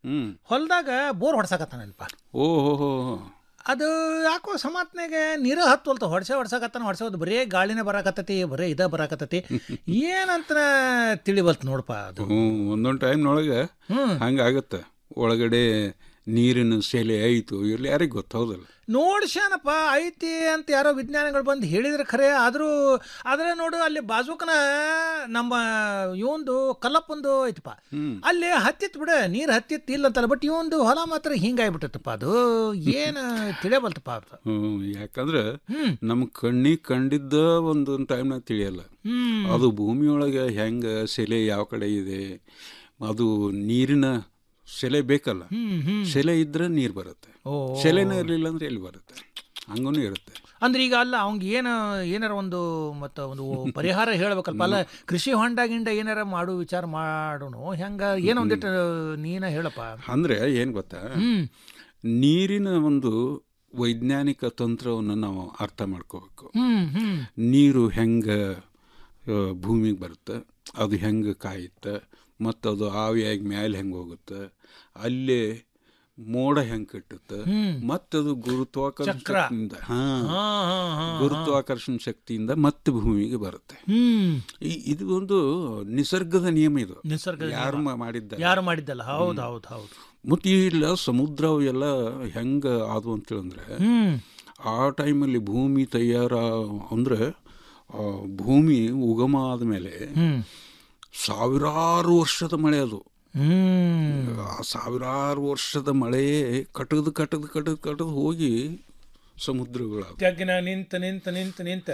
ಹ್ಮ್ ಹೊಲದಾಗ ಬೋರ್ ಹೊಡ್ಸಕತ್ತಾನಲ್ಪ ಓ ಹೋ ಹೋ ಹೋ. ಅದು ಯಾಕೋ ಸಮಾತ್ನಾಗೆ ನೀರು ಹತ್ತುವಲ್ತ ಹೊಡ್ಸೆ ಹೊಡ್ಸಕತ್ತಾನ ಹೊಡ್ಸೋದು ಬರೇ ಗಾಳಿನೇ ಬರಾಕತ್ತತಿ ಬರೇ ಇದ ಬರಾಕತ್ತತಿ ಏನಂತ ತಿಳಿವಲ್ತ್ ನೋಡಪ್ಪ ಅದು ಹ್ಮ್ ಒಂದೊಂದು ಟೈಮ್ನೊಳಗೆ ಹ್ಮ್. ಹಂಗಾಗತ್ತೆ ಒಳಗಡೆ ನೀರಿನ ಸೆಲೆ ಐತು ಇರ್ಲಿ ಯಾರಿಗೆ ಗೊತ್ತೌದಲ್ಲ ನೋಡ್ಸ್ಯಾನಪ್ಪ ಐತಿ ಅಂತ ಯಾರೋ ವಿಜ್ಞಾನಿಗಳು ಬಂದು ಹೇಳಿದ್ರೆ ಖರೆ ಆದರೂ ಆದರೆ ನೋಡು ಅಲ್ಲಿ ಬಾಜುಕನ ನಮ್ಮ ಇವಂದು ಕಲ್ಲಪ್ಪಂದು ಐತಪ್ಪ ಅಲ್ಲಿ ಹತ್ತಿತ್ತು ಬಿಡ ನೀರು ಹತ್ತಿತ್ತು ಇಲ್ಲ ಅಂತಲ್ಲ ಬಟ್ ಇವಂದು ಹೊಲ ಮಾತ್ರ ಹಿಂಗಾಗ್ಬಿಟ್ಟತ್ತಪ್ಪ ಅದು ಏನು ತಿಳಿಯಬಲ್ತಪ್ಪ ಅದು ಹ್ಮ್ ಯಾಕಂದ್ರೆ ನಮ್ಮ ಕಣ್ಣಿಗೆ ಕಂಡಿದ್ದ ಒಂದೊಂದು ಟೈಮ್ನಾಗ ತಿಳಿಯಲ್ಲ ಹ್ಮ್. ಅದು ಭೂಮಿಯೊಳಗೆ ಹೆಂಗ ಸೆಲೆ ಯಾವ ಕಡೆ ಇದೆ ಅದು ನೀರಿನ ಸೆಲೆ ಬೇಕಲ್ಲ ಹ್ಮ್, ಹ್ಮ್. ಸೆಲೆ ಇದ್ರೆ ನೀರು ಬರುತ್ತೆ ಓ. ಸೆಲೆನೇ ಇರಲಿಲ್ಲ ಅಂದ್ರೆ ಎಲ್ಲಿ ಬರುತ್ತೆ ಹಂಗೂ ಇರುತ್ತೆ ಅಂದ್ರೆ ಈಗ ಅಲ್ಲ ಅವ್ನಿಗೆ ಏನು ಏನಾರ ಒಂದು ಮತ್ತು ಒಂದು ಪರಿಹಾರ ಹೇಳ್ಬೇಕಲ್ಪ ಅಲ್ಲ ಕೃಷಿ ಹೊಂಡ ಗಿಂಡ ಏನಾರ ಮಾಡು ವಿಚಾರ ಮಾಡೋನು ಹೆಂಗ ಏನೋ ಒಂದಿಟ್ಟು ನೀನ ಹೇಳಪ್ಪ ಅಂದ್ರೆ ಏನ್ ಗೊತ್ತಾ ಹ್ಮ್. ನೀರಿನ ಒಂದು ವೈಜ್ಞಾನಿಕ ತಂತ್ರವನ್ನು ನಾವು ಅರ್ಥ ಮಾಡ್ಕೋಬೇಕು ಹ್ಮ್ ಹ್ಮ್ ನೀರು ಹೆಂಗ ಭೂಮಿಗೆ ಬರುತ್ತೆ ಅದು ಹೆಂಗೆ ಕಾಯುತ್ತೆ ಮತ್ತು ಅದು ಆವಿಯಾಗಿ ಮ್ಯಾಲೆ ಹೆಂಗೆ ಹೋಗುತ್ತೆ ಅಲ್ಲೇ ಮೋಡ ಹೆಂಗೆ ಕಟ್ಟುತ್ತೆ ಹ್ಮ್. ಮತ್ತದು ಗುರುತ್ವಾಕರ್ಷಣ ಚಕ್ರ. ಶಕ್ತಿಯಿಂದ ಹಾ ಹಾ, ಹಾ, ಹಾ, ಗುರುತ್ವಾಕರ್ಷಣ ಶಕ್ತಿಯಿಂದ ಮತ್ತೆ ಭೂಮಿಗೆ ಬರುತ್ತೆ ಹ್ಮ್ ಈ- ಇದು ಒಂದು ನಿಸರ್ಗದ ನಿಯಮ ಇದು ನಿಸರ್ಗದ ಯಾರು ನಿಯಮ. ಮಾ- ಮಾಡಿದ್ದಾರೆ ಯಾರು ಮಾಡಿದ್ದಲ್ಲ ಹೌದು ಹೌದು ಹೌದು ಮತ್ತು ಇಲ್ಲ ಸಮುದ್ರ ಅವು ಎಲ್ಲ ಹೆಂಗ ಆದವು ಅಂತೇಳಂದ್ರೆ ಹ್ಮ್ ಆ ಟೈಮಲ್ಲಿ ಭೂಮಿ ತಯಾರ ಅಂದ್ರೆ ಆ, ಭೂಮಿ ಉಗಮ ಆದಮೇಲೆ ಹ್ಮ್ ಸಾವಿರಾರು ವರ್ಷದ ಮಳೆ ಅದು ಹ್ಮ್ ಆ ಸಾವಿರಾರು ವರ್ಷದ ಮಳೆ ಕಟದ್ ಕಟದ್ ಕಟದ್ ಕಟದ್ ಹೋಗಿ ಸಮುದ್ರಗಳಾದ ತೆಗ್ಗಿನ ನಿಂತ ನಿಂತ ನಿಂತ ನಿಂತ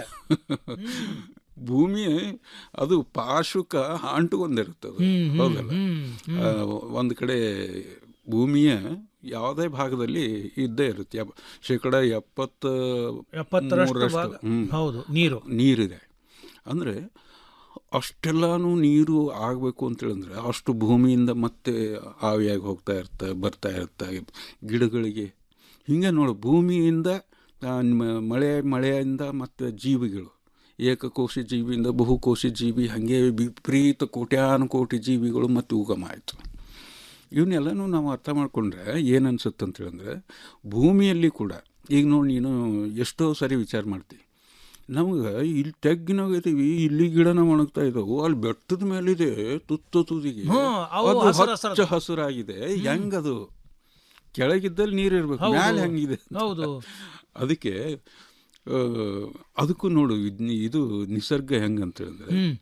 ಭೂಮಿ ಅದು ಪಾರ್ಶ್ವಕ ಅಂಟುಕೊಂಡಿರುತ್ತೆ ಅದು ಹ್ಮ್, ಹ್ಮ್, ಹೌದಲ್ಲ ಹ್ಮ್, ಆ, ಒಂದು ಕಡೆ ಭೂಮಿಯ ಯಾವುದೇ ಭಾಗದಲ್ಲಿ ಇದ್ದೇ ಇರುತ್ತೆ ಎಪ್- ಶೇಕಡ ಎಪ್ಪತ್ತ ಎಪ್ಪತ್ತರಷ್ಟು ಮೂರರಷ್ಟು, ಭಾಗ. ಹ್ಮ್. ಹೌದು, ನೀರು. ನೀರಿದೆ ಅಂದರೆ ಅಷ್ಟೆಲ್ಲಾನು ನೀರು ಆಗಬೇಕು ಅಂತೇಳಿದ್ರೆ ಅಷ್ಟು ಭೂಮಿಯಿಂದ ಮತ್ತೆ ಆವಿಯಾಗಿ ಹೋಗ್ತಾ ಇರುತ್ತೆ ಬರ್ತಾ ಇರುತ್ತೆ ಗಿಡಗಳಿಗೆ ಹಿಂಗೆ ನೋಡು ಭೂಮಿಯಿಂದ ಆ, ಮ- ಮಳೆ ಮಳೆಯಿಂದ ಮತ್ತು ಜೀವಿಗಳು ಏಕಕೋಶಿ ಜೀವಿಯಿಂದ ಬಹುಕೋಶಿ ಜೀವಿ ಹಾಗೆ ವಿಪರೀತ ಕೋಟ್ಯಾನುಕೋಟಿ ಜೀವಿಗಳು ಮತ್ತು ಉಗಮ ಆಯಿತು ಇವನ್ನೆಲ್ಲನೂ ನಾವು ಅರ್ಥ ಮಾಡಿಕೊಂಡ್ರೆ ಏನು ಅನ್ಸುತ್ತೆ ಅಂತೇಳಿದ್ರೆ ಭೂಮಿಯಲ್ಲಿ ಕೂಡ ಈಗ ನೋಡಿ ನೀನು ಎಷ್ಟೋ ಸರಿ ವಿಚಾರ ಮಾಡ್ತೀವಿ ನಮ್ಗೆ ಇಲ್ಲಿ ತೆಗ್ಗಿನಾಗಿದ್ದೀವಿ ಇಲ್ಲಿ ಗಿಡನ ಒಣಗ್ತಾ ಇದ್ದಾವು ಅಲ್ಲಿ ಬೆಟ್ಟದ ಮೇಲಿದೆ ತುತ್ತ ತುದಿಗೆ ಹ್ಮ್, ಅವು ಅದು ಹಸ್ರ್ ಹಚ್ಚ ಹಸ್ರದು. ಹಸುರಾಗಿದೆ ಹೆಂಗದು ಕೆಳಗಿದ್ದಲ್ಲಿ ನೀರು ಇರ್ಬೇಕು ಹೌದು. ಮ್ಯಾಲೆ ಹೆಂಗಿದೆ ಹೌದು. ಅದಕ್ಕೆ ಆ, ಅದಕ್ಕೂ ನೋಡು ಇದ್ನ- ಇದು ನಿಸರ್ಗ ಹೆಂಗಂತ ಹೇಳಿದ್ರೆ ಹ್ಮ್.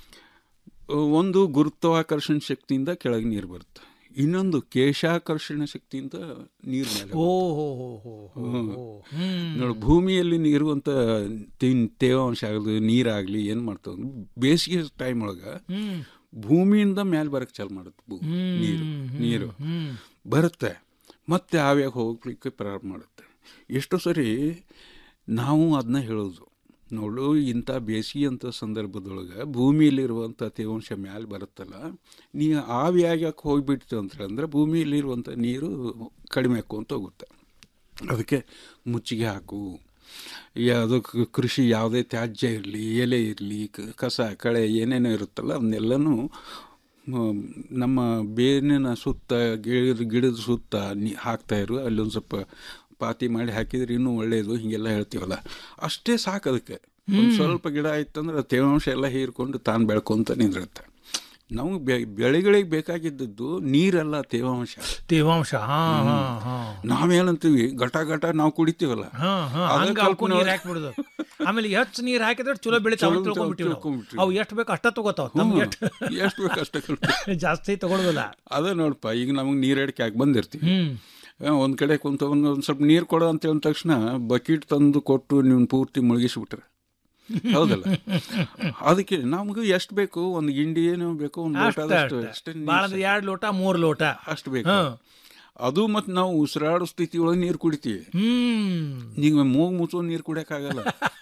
ಒಂದು ಗುರುತ್ವಾಕರ್ಷಣ ಶಕ್ತಿಯಿಂದ ಕೆಳಗೆ ನೀರು ಬರುತ್ತೆ ಇನ್ನೊಂದು ಕೇಶಾಕರ್ಷಣ ಶಕ್ತಿಯಿಂದ ನೀರು ಮೇಲೆ ಓ ಬರುತ್ತೆ. ಹೋ ಹೋ ಹೋ ಹೋ ಹ್ಮ್. ಹೋ. ಹ್ಮ್. ನೋಡು ಭೂಮಿಯಲ್ಲಿ ಇರುವಂಥ ತಿನ್- ತೇವಾಂಶ ಆಗಲಿ ನೀರಾಗಲಿ ಏನು ಮಾಡ್ತಾವೆ ಬೇಸಿಗೆ ಟೈಮ್ ಒಳಗೆ ಹ್ಮ್. ಭೂಮಿಯಿಂದ ಮೇಲೆ ಬರಕ್ಕೆ ಚಾಲು ಮಾಡುತ್ತೆ ಭೂ ನೀರು ನೀರು ಹ್ಮ್. ಬರುತ್ತೆ ಮತ್ತೆ ಆವಿಯಾಗ ಹೋಗ್ಲಿಕ್ಕೆ ಪ್ರಾರಂಭ ಮಾಡುತ್ತೆ ಎಷ್ಟೋ ಸರಿ ನಾವು ಅದನ್ನ ಹೇಳೋದು ನೋಡು ಇಂಥ ಬೇಸಿಗೆ ಅಂತ ಸಂದರ್ಭದೊಳಗೆ ಭೂಮಿಯಲ್ಲಿರುವಂಥ ತೇವಾಂಶ ಮ್ಯಾಲೆ ಬರುತ್ತಲ್ಲ ನೀ ಆವಿಯಾಗ್ಯಾಕೆ ಹೋಗ್ಬಿಡ್ತು ಅಂತ ಹೇಳಿದ್ರೆ ಭೂಮಿಯಲ್ಲಿರುವಂಥ ನೀರು ಕಡಿಮೆ ಆಕ್ಕೊಂತ ಹೋಗುತ್ತೆ ಅದಕ್ಕೆ ಮುಚ್ಚಿಗೆ ಹಾಕು ಯಾವುದು ಕೃಷಿ ಯಾವುದೇ ತ್ಯಾಜ್ಯ ಇರಲಿ ಎಲೆ ಇರಲಿ ಕಸ ಕಳೆ ಏನೇನೋ ಇರುತ್ತಲ್ಲ ಅವನ್ನೆಲ್ಲನೂ ಮ್, ನಮ್ಮ ಬೇರಿನ ಸುತ್ತ ಗಿಡದ ಗಿಡದ ಸುತ್ತ ನೀ ಹಾಕ್ತಾ ಇರು ಅಲ್ಲೊಂದು ಸ್ವಲ್ಪ ಪಾತಿ ಮಾಡಿ ಹಾಕಿದ್ರೆ ಇನ್ನೂ ಒಳ್ಳೆಯದು ಹೀಗೆಲ್ಲ ಹೇಳ್ತೀವಲ್ಲ ಅಷ್ಟೇ ಸಾಕು ಅದಕ್ಕೆ ಒಂದು ಸ್ವಲ್ಪ ಗಿಡ ಆಯ್ತಂದ್ರೆ ತೇವಾಂಶ ಎಲ್ಲ ಹೀರ್ಕೊಂಡು ತಾನು ಬೆಳ್ಕೊಂತ ನಿಂದಿರುತ್ತೆ ನಮಗೆ ಬೆ ಬೆಳೆಗಳಿಗೆ ಬೇಕಾಗಿದ್ದದ್ದು ನೀರಲ್ಲ ತೇವಾಂಶ ತೇವಾಂಶ ಹಾ ಹಾ ಹಾ ನಾವೇನಂತೀವಿ ಘಟ ಘಟ ನಾವು ಕುಡಿತೀವಲ್ಲ ಹಾ ಹಾ ಅದೇ ಹಂಗ ಅವಕ್ಕೂ ಕಲ್ಪನೆ ನೀರ್ ಹಾಕ್ಬಿಡುದು ಆಮೇಲೆ ಹೆಚ್ಚು ನೀರ್ ಹಾಕಿದ್ರೆ ಚಲೋ ಬೆಳಿತಾವ ಚಲೋ ತಿಳ್ಕೊಂಡ್ಬಿಟ್ಟಿವಿ ನಾವು. ತಿಳ್ಕೊಂಡ್ಬಿಟ್ವಿ. ಅವು ಎಷ್ಟು ಬೇಕು ಅಷ್ಟ ತಗೋತಾವ ನಮ್ಗೆ ಎಷ್ಟು ಎಷ್ಟು ಬೇಕು ಅಷ್ಟೇ ಜಾಸ್ತಿ ತಗೊಳ್ಳೋದಿಲ್ಲ ಅದೇ ನೋಡಪ್ಪ ಈಗ ನಮಗೆ ನೀರು ಅಡಿಕೆ ಆಗಿ ಬಂದಿರ್ತೀವಿ ಹ್ಮ್ ಆ, ಒಂದ್ ಕಡೆ ಕುಂತ ಒಂದು ಒಂದು ಸ್ವಲ್ಪ ನೀರು ಕೊಡೋ ಅಂತ ಹೇಳಿದ ತಕ್ಷಣ ಬಕೆಟ್ ತಂದು ಕೊಟ್ಟು ನೀವು ಪೂರ್ತಿ ಮುಳುಗಿಸ್ಬಿಟ್ರೆ ಹೌದಲ್ಲ ಅದಕ್ಕೆ ನಮ್ಗೆ ಎಷ್ಟು ಬೇಕು ಒಂದು ಗಿಂಡಿ ಏನೋ ಬೇಕು ಒಂದು ಅಷ್ಟ, ಲೋಟದಷ್ಟು ಅಷ್ಟ. ಅಷ್ಟೇ ಭಾಳ ಅಂದ್ರೆ ಎರಡು ಲೋಟ ಮೂರು ಲೋಟ ಅಷ್ಟು ಬೇಕು ಅದು ಮತ್ತು ನಾವು ಉಸಿರಾಡೋ ಸ್ಥಿತಿ ಒಳಗೆ ನೀರು ಕುಡಿತೀವಿ ಹ್ಮ್ ಈಗ ಮೂಗು ಮುಚ್ಚೋ ನೀರು ಕುಡಿಯೋಕ್ಕಾಗಲ್ಲ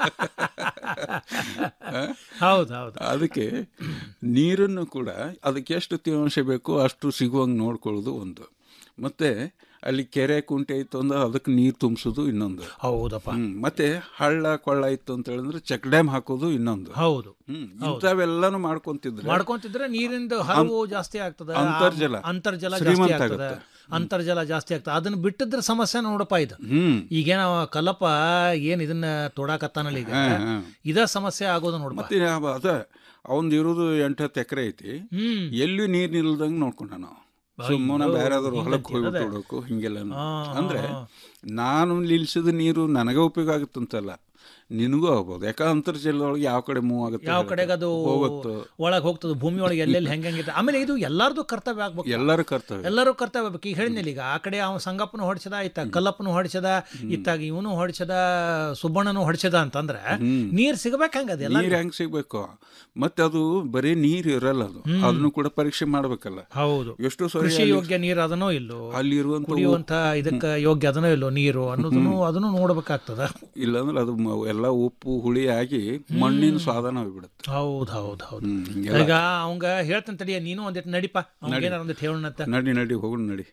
ಹೌದು ಹೌದು ಅದಕ್ಕೆ ನೀರನ್ನು ಕೂಡ ಅದಕ್ಕೆ ಎಷ್ಟು ತೇವಾಂಶ ಬೇಕೋ ಅಷ್ಟು ಸಿಗುವಂಗೆ ನೋಡ್ಕೊಳ್ಳೋದು ಒಂದು ಮತ್ತೆ ಅಲ್ಲಿ ಕೆರೆ ಕುಂಟೆ ಇತ್ತು ಅಂದ್ರೆ ಅದಕ್ಕೆ ನೀರು ತುಂಬಿಸೋದು ಇನ್ನೊಂದು ಹೌದಪ್ಪ ಹ್ಮ್. ಮತ್ತೆ ಹಳ್ಳ ಕೊಳ್ಳ ಇತ್ತು ಅಂತ ಹೇಳಿದ್ರೆ ಚೆಕ್ ಡ್ಯಾಮ್ ಹಾಕೋದು ಇನ್ನೊಂದು ಹೌದು ಹ್ಮ್ ಇಂಥವೆಲ್ಲಾನು ಮಾಡ್ಕೊಂತಿದ್ರೆ ಮಾಡ್ಕೊಂತಿದ್ರೆ ನೀರಿಂದ ಹರಿವು ಜಾಸ್ತಿ ಆಗ್ತದ ಅಂತರ್ಜಲ ಅಂತರ್ಜಲ ಜಾಸ್ತಿ ಶ್ರೀಮಂತ ಆಗ್ತದ ಆಗುತ್ತೆ. ಅಂತರ್ಜಲ ಜಾಸ್ತಿ ಆಗ್ತದೆ ಅದನ್ನ ಬಿಟ್ಟಿದ್ರ ಸಮಸ್ಯೆ ನೋಡಪ್ಪ ಇದು ಹ್ಮ್ ಈಗೇನ ಅವ ಕಲ್ಲಪ್ಪ ಏನ್ ಇದನ್ನ ತೋಡಾಕತ್ತಾನಲ್ಲ ಈಗ ಹಾ, ಹಾ. ಇದ ಸಮಸ್ಯೆ ಆಗೋದು ನೋಡಪ್ಪ ಮತ್ತೆ ಅವ- ಅದ ಅವಂದು ಇರೋದು ಎಂಟು ಹತ್ತು ಎಕರೆ ಐತಿ ಹ್ಮ್ ಎಲ್ಲಿ ನೀರ್ ನಿಲ್ದಂಗೆ ನೋಡ್ಕೊಂಡ ನಾವು ಸುಮ್ಮನೆ ಅಯ್ಯೋ, ಬೇರೆಯಾದ್ರು ಹೊಲಕ್ಕೆ ಹಿಂಗಂತ ಹೋಗಿ ಅದೇ. ಬಿಡೋಕು ಹಿಂಗೆಲ್ಲ ಹಾ, ಅಂದ್ರೆ ಹಾ, ನಾನು ನಿಲ್ಸಿದ ನೀರು ನನಗೆ ಉಪಯೋಗ ಆಗುತ್ತಂತಲ್ಲ ನಿನಗೂ ಆಗ್ಬೋದು ಯಾಕೆ ಅಂತರ್ಜಲದೊಳಗೆ ಯಾವ ಕಡೆ ಮೂವ್ ಆಗುತ್ತೆ ಯಾವ ಕಡೆಗೆ ಅದು ಹೋಗುತ್ತೋ ಒಳಗ್ ಹೋಗ್ತದೆ ಭೂಮಿ ಒಳಗೆ ಎಲ್ಲೆಲ್ಲಿ ಹೆಂಗೆ ಹೆಂಗಿದೆ ಆಮೇಲೆ ಇದು ಎಲ್ಲಾರ್ದು ಕರ್ತವ್ಯ ಆಗ್ಬೇಕು ಎಲ್ಲರ ಕರ್ತವ್ಯ ಎಲ್ಲರೂ ಕರ್ತವ್ಯ ಆಗ್ಬೇಕು ಈಗ ಹೇಳಿದ್ನಿಲ್ಲ ಈಗ ಆ ಕಡೆ ಅವ ಸಂಗಪ್ಪನು ಹೊಡಿಸದ ಇತ್ತ ಕಲ್ಲಪ್ಪನು ಹೊಡಿಸದ ಇತ್ತಾಗ ಇವನು ಹೊಡಿಸದ ಸುಬ್ಬಣ್ಣನು ಹೊಡಿಸದ ಅಂತಂದ್ರೆ ಹ್ಮ್. ನೀರ್ ಸಿಗ್ಬೇಕು ಹಂಗ ಅದೆಲ್ಲ ನೀರ್ ಹೆಂಗ್ ಸಿಗ್ಬೇಕು ಮತ್ತೆ ಅದು ಬರೀ ನೀರ್ ಇರಲ್ಲ ಅದು ಅದನ್ನು ಕೂಡ ಪರೀಕ್ಷೆ ಮಾಡ್ಬೇಕಲ್ಲ ಹೌದು ಎಷ್ಟು ಸರಿ ಕೃಷಿ ಅಲ್ಲಿ- ಯೋಗ್ಯ ನೀರ್ ಅದನೋ ಇಲ್ಲೋ ಅಲ್ಲಿರುವಂತ ಕುಡಿಯುವಂತ ಇದಕ್ಕ ಯೋಗ್ಯ ಅದನೋ ಇಲ್ಲೋ ನೀರು ಅನ್ನೋದನ್ನು ಅದನ್ನು ನೋಡ್ಬೇಕಾಗ್ತದ ಇಲ್ಲಾಂದ್ರೆ ಅದು ಮ- ಎಲ್ಲ ಉಪ್ಪು ಹುಳಿ ಆಗಿ ಮಣ್ಣಿನ ಸ್ವಾದನ ಹೋಗ್ಬಿಡುತ್ತೆ ಹೌದ್ ಹೌದ್ ಹೌದು ಹ್ಮ್ ಹಿಂಗೆಲ್ಲ ಈಗ ಅವಂಗ ಹೇಳ್ತಾನೆ ತಡಿಯ ನೀನು ಒಂದಿಟ್ಟು ನಡಿಪ ಅವ್ನಿಗೆ ಏನಾರ ಒಂದಿಟ್ಟು ಹೇಳೋಣಂತ ನಡಿ ನಡಿ ಹೋಗೋಣ ನಡಿ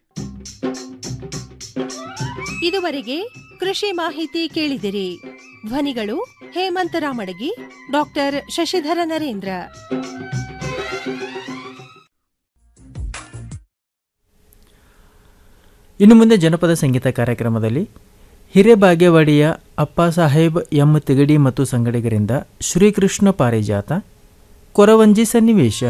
ಇದುವರೆಗೆ ಕೃಷಿ ಮಾಹಿತಿ ಕೇಳಿದಿರಿ ಧ್ವನಿಗಳು ಹೇಮಂತ ರಾಮಡಗಿ ಡಾಕ್ಟರ್ ಶಶಿಧರ ನರೇಂದ್ರ ಇನ್ನು ಮುಂದೆ ಜನಪದ ಸಂಗೀತ ಕಾರ್ಯಕ್ರಮದಲ್ಲಿ ಹಿರೇಬಾಗೇವಾಡಿಯ ಅಪ್ಪ ಸಾಹೇಬ್ ಎಂ ತಿಗಡಿ ಮತ್ತು ಸಂಗಡಿಗರಿಂದ ಶ್ರೀಕೃಷ್ಣ ಪಾರಿಜಾತ ಕೊರವಂಜಿ ಸನ್ನಿವೇಶ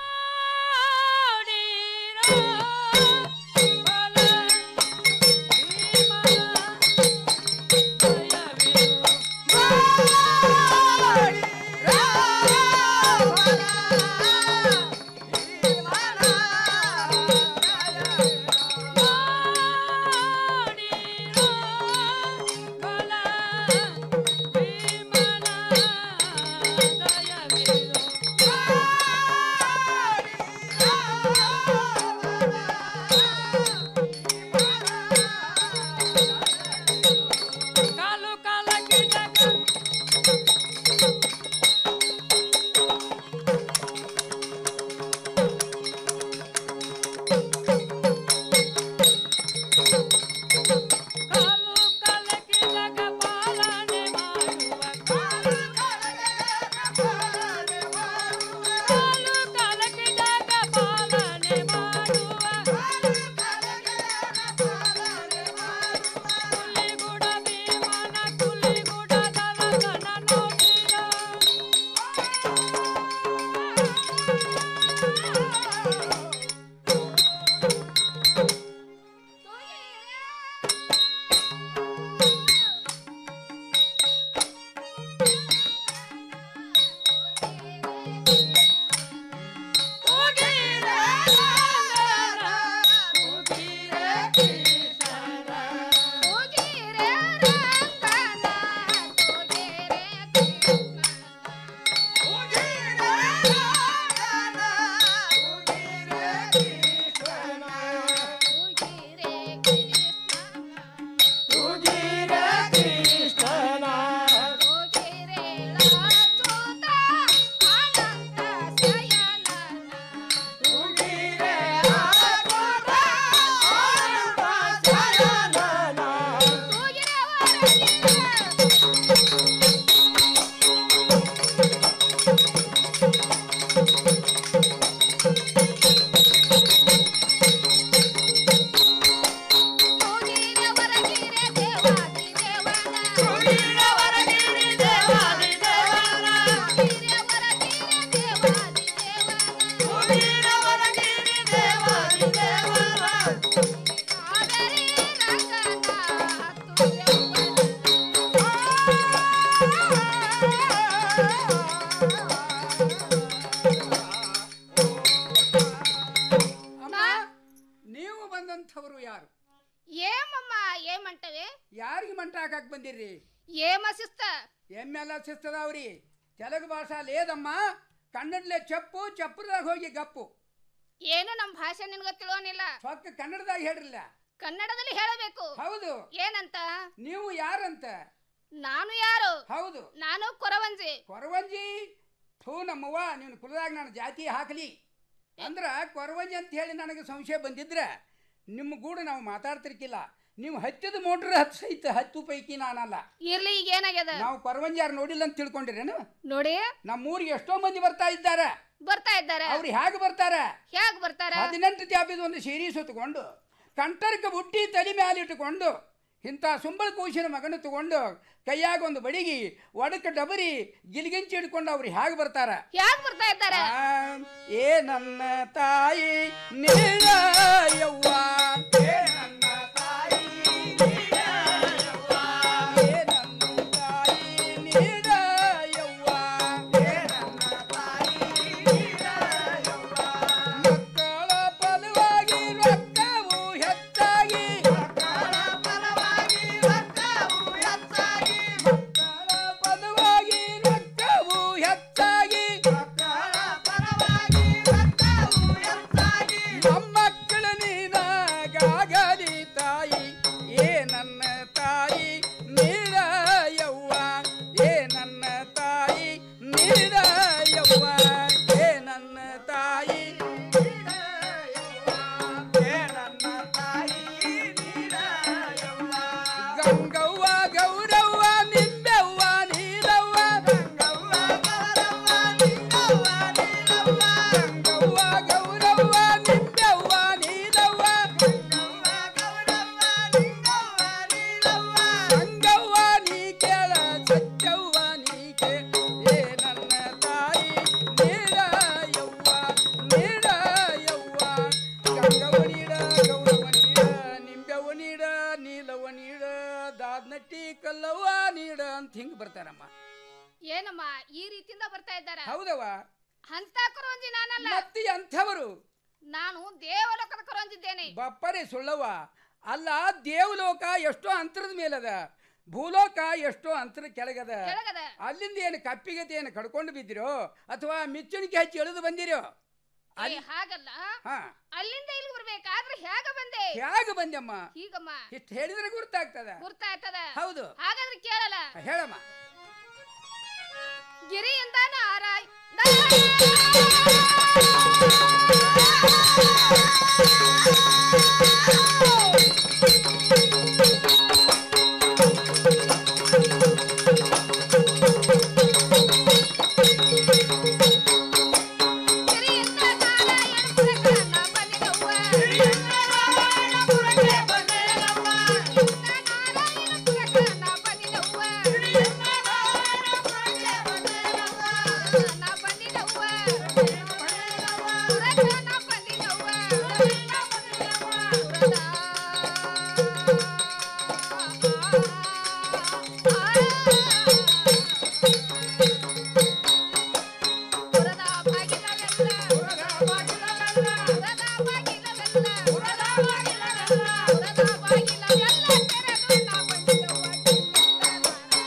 ಅಮ್ಮ ನೀವು ಬಂದಂಥವ್ರು ಯಾರು ಏಮಮ್ಮ ಏಮಂಟವೆ ಯಾರಿಗೆ ಮಂಟ ಹಾಕಕ್ ಬಂದಿರ್ರಿ ಏಮ ಸಿಸ್ತ ಎಮ್ಮೆಲ್ಲ ಶಿಸ್ತದವ್ರಿ ತೆಲುಗು ಭಾಷಾ ಲೇದಮ್ಮ ಕನ್ನಡಲೆ ಚಪ್ಪು ಚಪ್ಪರದಾಗ ಹೋಗಿ ಗಪ್ಪು ಏನು ನಮ್ಮ ಭಾಷೆ ನಿನ್ಗೆ ತಿಳೋನಿಲ್ಲ ಫಕ್ ಕನ್ನಡದಾಗ ಹೇಳ್ರಲ್ಲ ಕನ್ನಡದಲ್ಲಿ ಹೇಳಬೇಕು ಹೌದು ಏನಂತ ನೀವು ಯಾರಂತ ನಾನು ಯಾರು ಹೌದು ನಾನು ಕೊರವಂಜಿ ಕೊರವಂಜಿ ಥೂ ನಮ್ಮವ್ವ ನಿನ್ನ ಕುಲದಾಗ ನಾನು ಜಾತಿ ಹಾಕಲಿ ಅಂದ್ರ ಕೊರವಂಜಿ ಅಂತ ಹೇಳಿ ನನಗೆ ಸಂಶಯ ಬಂದಿದ್ರೆ ನಿಮ್ಮ ಗೂಡು ನಾವು ಮಾತಾಡ್ತಿರ್ಕಿಲ್ಲ ನೀವು ಹತ್ತಿದ ಮೋಟ್ರ್ ಹತ್ತು ಸಹಿತ ಹತ್ತು ಪೈಕಿ ನಾನಲ್ಲ ಇರ್ಲಿ ಈಗ ಏನಾಗ್ಯದ ನಾವು ಕೊರವಂಜಿ ಯಾರು ನೋಡಿಲ್ಲ ಅಂತ ತಿಳ್ಕೊಂಡಿರೇನು ನೋಡಿ ನಮ್ಮ ಊರಿಗೆ ಎಷ್ಟೋ ಮಂದಿ ಬರ್ತಾ ಇದ್ದಾರೆ ಬರ್ತಾ ಇದ್ದಾರೆ ಅವ್ರು ಹೇಗೆ ಬರ್ತಾರೆ ಹೇಗ್ ಬರ್ತಾರ ಹದಿನೆಂಟು ತ್ಯಾಪಿದ ಒಂದು ಸೀರೆ ಸುತ್ತಕೊಂಡು ಕಂಟರ್ಕ ಬುಟ್ಟಿ ತಲೆ ಮೇಲೆ ಇಟ್ಟುಕೊಂಡು ಇಂಥ ಸುಂಬಳ ಕೂಸಿನ ಮಗನ ತಗೊಂಡು ಕೈಯಾಗ ಒಂದು ಬಡಿಗಿ ಒಡಕ ಡಬರಿ ಗಿಲ್ಗಿಂಚಿ ಹಿಡ್ಕೊಂಡು ಅವ್ರು ಹೇಗೆ ಬರ್ತಾರ ಯಾಕೆ ಬರ್ತಾ ಇದ್ದಾರೆ ಆ, ಏ ನನ್ನ ತಾಯಿ ನೀಡ ಯವ್ವ ಏ ನನ್ನ ತಾಯಿ ನೀಡ ಯವ್ವ. ಏ ನನ್ನ ತಾಯಿ ನೀಡ ಯವ್ವ. ಏ ನನ್ನ ತಾಯಿ ನೀಡ ಯವ್ವ. ಮಕ್ಕಳ ಫಲವಾಗಿ ರೊಕ್ಕವು ಹೆಚ್ಚಾಗಿ ಮಕ್ಕಳ ಫಲವಾಗಿ ರೊಕ್ಕವು ಹೆಚ್ಚಾಗಿ ಮಕ್ಕಳ ಫಲವಾಗಿ ರೊಕ್ಕವು ಹೆಚ್ಚಾಗಿ ಮಕ್ಕಳ ಫಲವಾಗಿ ರೊಕ್ಕವು ಹೆಚ್ಚಾಗಿ ಮೊಮ್ಮಕ್ಕಳ ನೀನಾಗಲಿ ತಾಯಿ ಏ ನನ್ನ ತಾಯಿ ನೀಡ ಯವ್ವ ಏ ನನ್ನ ತಾಯಿ ನೀಡ ಯವ್ವ ಏ ನನ್ನ ತಾಯಿ ನೀಡ ಯವ್ವ ಏ ನನ್ನ ತಾಯಿ ನೀಡ ಯವ್ವ ಗಂಗವ್ವ ಗೌರವ್ವ ನಿಂಬೆವ್ವ ನೀಲವ್ವ ಗಂಗವ್ವ ಗೌರವ್ವ ನಿಂಬೆವ್ವ ನೀಲವ್ವ ಗಂಗವ್ವ ಗೌರವ್ವ ನಿಂಬೆವ್ವ ನೀಲವ್ವ ಗಂಗವ್ವ ಗೌರವ್ವ ನಿಂಬೆವ್ವ ನೀಲವ್ವ ಗಂಗವ್ವ ನೀ ಕೇಳ ಸತ್ಯವ್ವ ನೀ ಕೇ ಏ ನನ್ನ ತಾಯಿ ನೀಡ ಯವ್ವ ನೀಡ ಯವ್ವ ಗಂಗವ್ವ ನೀಡ ಗೌರವ ನೀಡ ನಿಂಬೆವ್ವ ನೀಡ ನೀಲವ್ವ ನೀಡ ದಾದ್ನಟ್ಟಿ ಕಲ್ಲವ್ವ ನೀಡ ಅಂತ ಹಿಂಗ್ ಬರ್ತಾರಮ್ಮ ಏನಮ್ಮ ಈ ರೀತಿಯಿಂದ ಬರ್ತಾ ಇದ್ದಾರ ಹೌದವ್ವ ಅಂತ ಕೊರವಂಜಿ ನಾನಲ್ಲ ಮತ್ತೆ ಅಂಥವರು ನಾನು ದೇವಲೋಕದ ಕೊರವಂಜಿದ್ದೇನೆ ಬಪ್ಪರೆ ಸುಳ್ಳವ್ವ ಅಲ್ಲ ದೇವಲೋಕ ಎಷ್ಟೋ ಅಂತರದ ಮೇಲದ ಭೂಲೋಕ ಎಷ್ಟೋ ಅಂತರ ಕೆಳಗದ ಕೆಳಗದ ಅಲ್ಲಿಂದ ಏನು ಕಪ್ಪಿಗತಿ ಏನು ಕಡ್ಕೊಂಡು ಬಿದ್ದಿರೋ ಅಥವಾ ಮಿಚ್ಚುಣಿಕೆ ಹಚ್ಚಿ ಎಳೆದು ಬಂದಿರೋ ಏ, ಹಾಗಲ್ಲ ಹಾ ಅಲ್ಲಿಂದ ಇಲ್ಲಿ ಬರ್ಬೇಕಾದ್ರೆ ಹೇಗ ಬಂದೆ ಹೇಗೆ ಬಂದಮ್ಮ ಹೀಗಮ್ಮ ಇಷ್ಟು ಹೇಳಿದ್ರೆ ಗುರ್ತಾಗ್ತದ ಗುರ್ತಾಗ್ತದ ಹೌದು ಹಾಗಾದ್ರೆ ಕೇಳಲ್ಲ ಹೇಳಮ್ಮ ಗಿರಿಯಿಂದ ನಾರಾಯ್ ಗಿರಿಯಿಂದ ನಾರಾಯಣ ಪುರಕರಣ ಬಂದಿದವ್ವ. ನಾರಾಯಣ ಪುರಕರಣ ಬಂದಿದವ್ವ. ನಾರಾಯಣ ಪುರಕರಣ ಬಂದಿದವ್ವ. ನಾ ಬಂದಿದವ್ವ. ಪುರಕರಣ ಬಂದಿದವ್ವ. ಪುರದ ಬಾಗಿಲವೆಲ್ಲ. ಪುರದ ಬಾಗಿಲವೆಲ್ಲ. ಪುರದ ಬಾಗಿಲವೆಲ್ಲ. ಪುರದ ಬಾಗಿಲವೆಲ್ಲ. ಪುರದ ಬಾಗಿಲವೆಲ್ಲ ತೆರೆದು ನಾ ಬಂದಿದವ್ವ.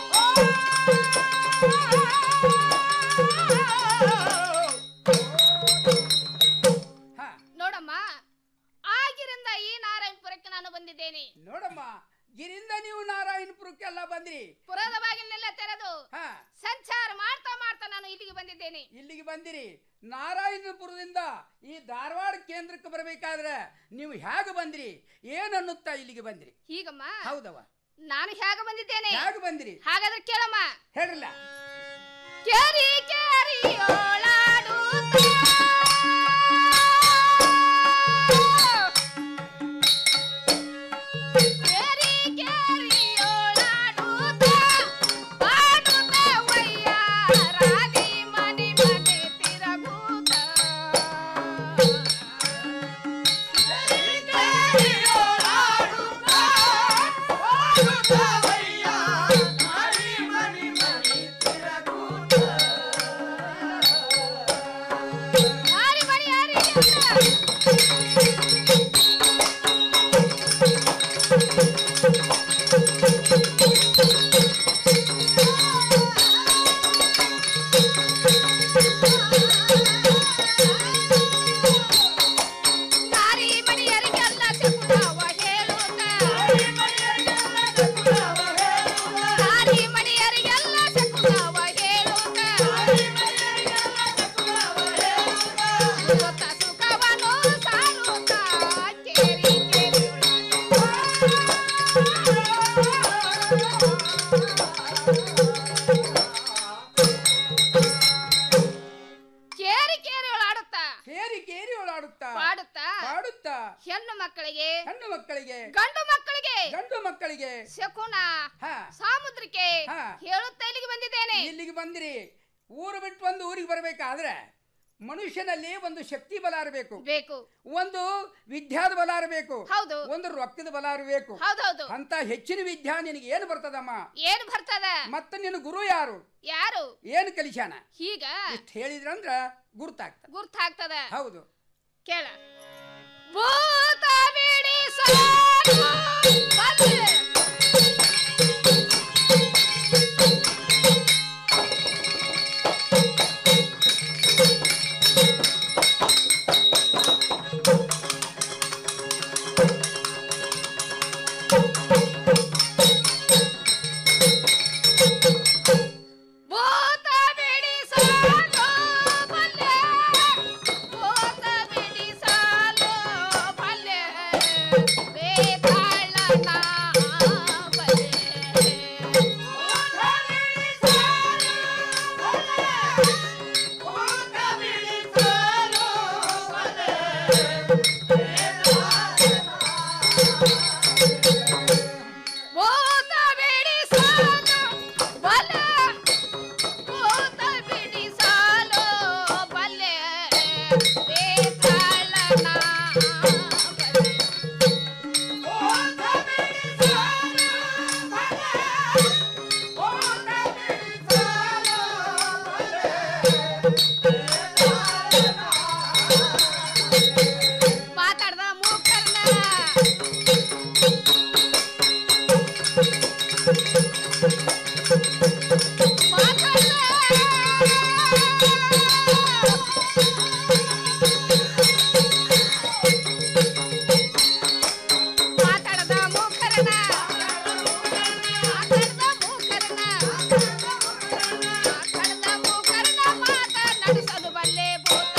ಹಾ ನೋಡಮ್ಮ ಆಗಿರಿಂದ ಈ ನಾರಾಯಣಪುರಕ್ಕೆ ನಾನು ಬಂದಿದ್ದೇನೆ ನೋಡಮ್ಮ ಗಿರಿಂದ ನೀವು ನಾರಾಯಣಪುರಕ್ಕೆಲ್ಲ ಬಂದ್ರಿ ಪುರದ ಬಾಗಿಲನ್ನೆಲ್ಲ ತೆರೆದು ಹಾ ಸಂಚಾರ ಮಾಡ್ತಾ ಮಾಡ್ತಾ ನಾನು ಇಲ್ಲಿಗೆ ಬಂದಿದ್ದೇನೆ ಇಲ್ಲಿಗೆ ಬಂದಿರಿ ನಾರಾಯಣಪುರದಿಂದ ಈ ಧಾರವಾಡ ಕೇಂದ್ರಕ್ಕೆ ಬರಬೇಕಾದ್ರೆ ನೀವು ಹೇಗೆ ಬಂದ್ರಿ ಏನನ್ನುತ್ತಾ ಇಲ್ಲಿಗೆ ಬಂದ್ರಿ ಹೀಗಮ್ಮ ಹೌದವ ನಾನು ಹೇಗೆ ಬಂದಿದ್ದೇನೆ ಹೇಗೆ ಬಂದಿರಿ ಹಾಗಾದ್ರೆ ಕೇಳಮ್ಮ ಹೇಳ್ರಲ್ಲ ಕೇರಿ ಕೇರಿ ಓಳಾಡುತ್ತಾ ಕೇರಿ ಕೇರಿ ಓಳಾಡುತ್ತಾ ಬಾಡುತ್ತಾ ವಯ್ಯಾರಾದಿ ಮನೆ ಮನೆ ತಿರಗೂತ ಕೇರಿ ಕೇರಿ ಓಳಾಡುತ್ತಾ ಬಾಡುತ್ತಾ ವಯ್ಯಾರಾದಿ ಮನೆ ಮನೆ ತಿರಗೂತ ಮಕ್ಕಳಿಗೆ ಗಂಡು ಮಕ್ಕಳಿಗೆ ಗಂಡು ಮಕ್ಕಳಿಗೆ ಶಕುನ ಹಾ ಸಾಮುದ್ರಿಕೆ ಹಾ. ಹೇಳುತ್ತಾ ಇಲ್ಲಿಗೆ ಬಂದಿದ್ದೇನೆ ಇಲ್ಲಿಗೆ ಬಂದಿರಿ ಊರು ಬಿಟ್ಟು ಒಂದು ಊರಿಗೆ ಬರಬೇಕಾದ್ರೆ ಮನುಷ್ಯನಲ್ಲಿ ಒಂದು ಶಕ್ತಿ ಬಲ ಇರಬೇಕು ಬೇಕು ಒಂದು ವಿದ್ಯಾದ ಬಲ ಇರಬೇಕು ಹೌದು ಒಂದು ರೊಕ್ಕದ ಬಲ ಇರಬೇಕು ಹೌದೌದು ಅಂತ ಹೆಚ್ಚಿನ ವಿದ್ಯಾ ನಿನಗೆ ಏನು ಬರ್ತದಮ್ಮ ಏನ್ ಬರ್ತದ ಮತ್ತೆ ನಿನ್ನ ಗುರು ಯಾರು ಯಾರು ಏನು ಕಲಿಸ್ಯಾನ ಈಗ ಇಷ್ಟು ಹೇಳಿದ್ರಂದ್ರ ಗುರ್ತಾಗ್ತದ ಗುರ್ತಾಗ್ತದ ಹೌದು ಕೇಳ ಭೂತ ಬಿಡಿಸಲು ಬಂದೆ. ಭೂತ ಬಿಡಿಸಲು ಬಲ್ಲೆ. ಭೂತ ಬಿಡಿಸಲು ಬಲ್ಲೆ. ಬೇತಾಳನ ಬಲ್ಲೆ. ಭೂತ ಬಿಡಿಸಲು ಬಲ್ಲೆ. ಭೂತ ಬಿಡಿಸಲು ಬಲ್ಲೆ. ಭೂತ ಬಿಡಿಸಲು ಬಲ್ಲೆ. ಭೂತ ಬಿಡಿಸಲು ಬಲ್ಲೆ. ಬೇತಾಳನ ಬಲ್ಲೆ. ಭೂತ ಬಿಡಿಸಲು ಬಲ್ಲೆ. ಭೂತ ಬಿಡಿಸಲು ಬಲ್ಲೆ. ಮಾತಾಡ್ದ ಮೂಕರ್ನ ಮಾತಾಡದ ಮೂಕರನ ಮಾತಾಡದ ಮೂಕರನ ಮಾತಾಡದ ಮೂಕರನ ಮಾತನಾಡಿಸಲು ಬಲ್ಲೆ ಭೂತ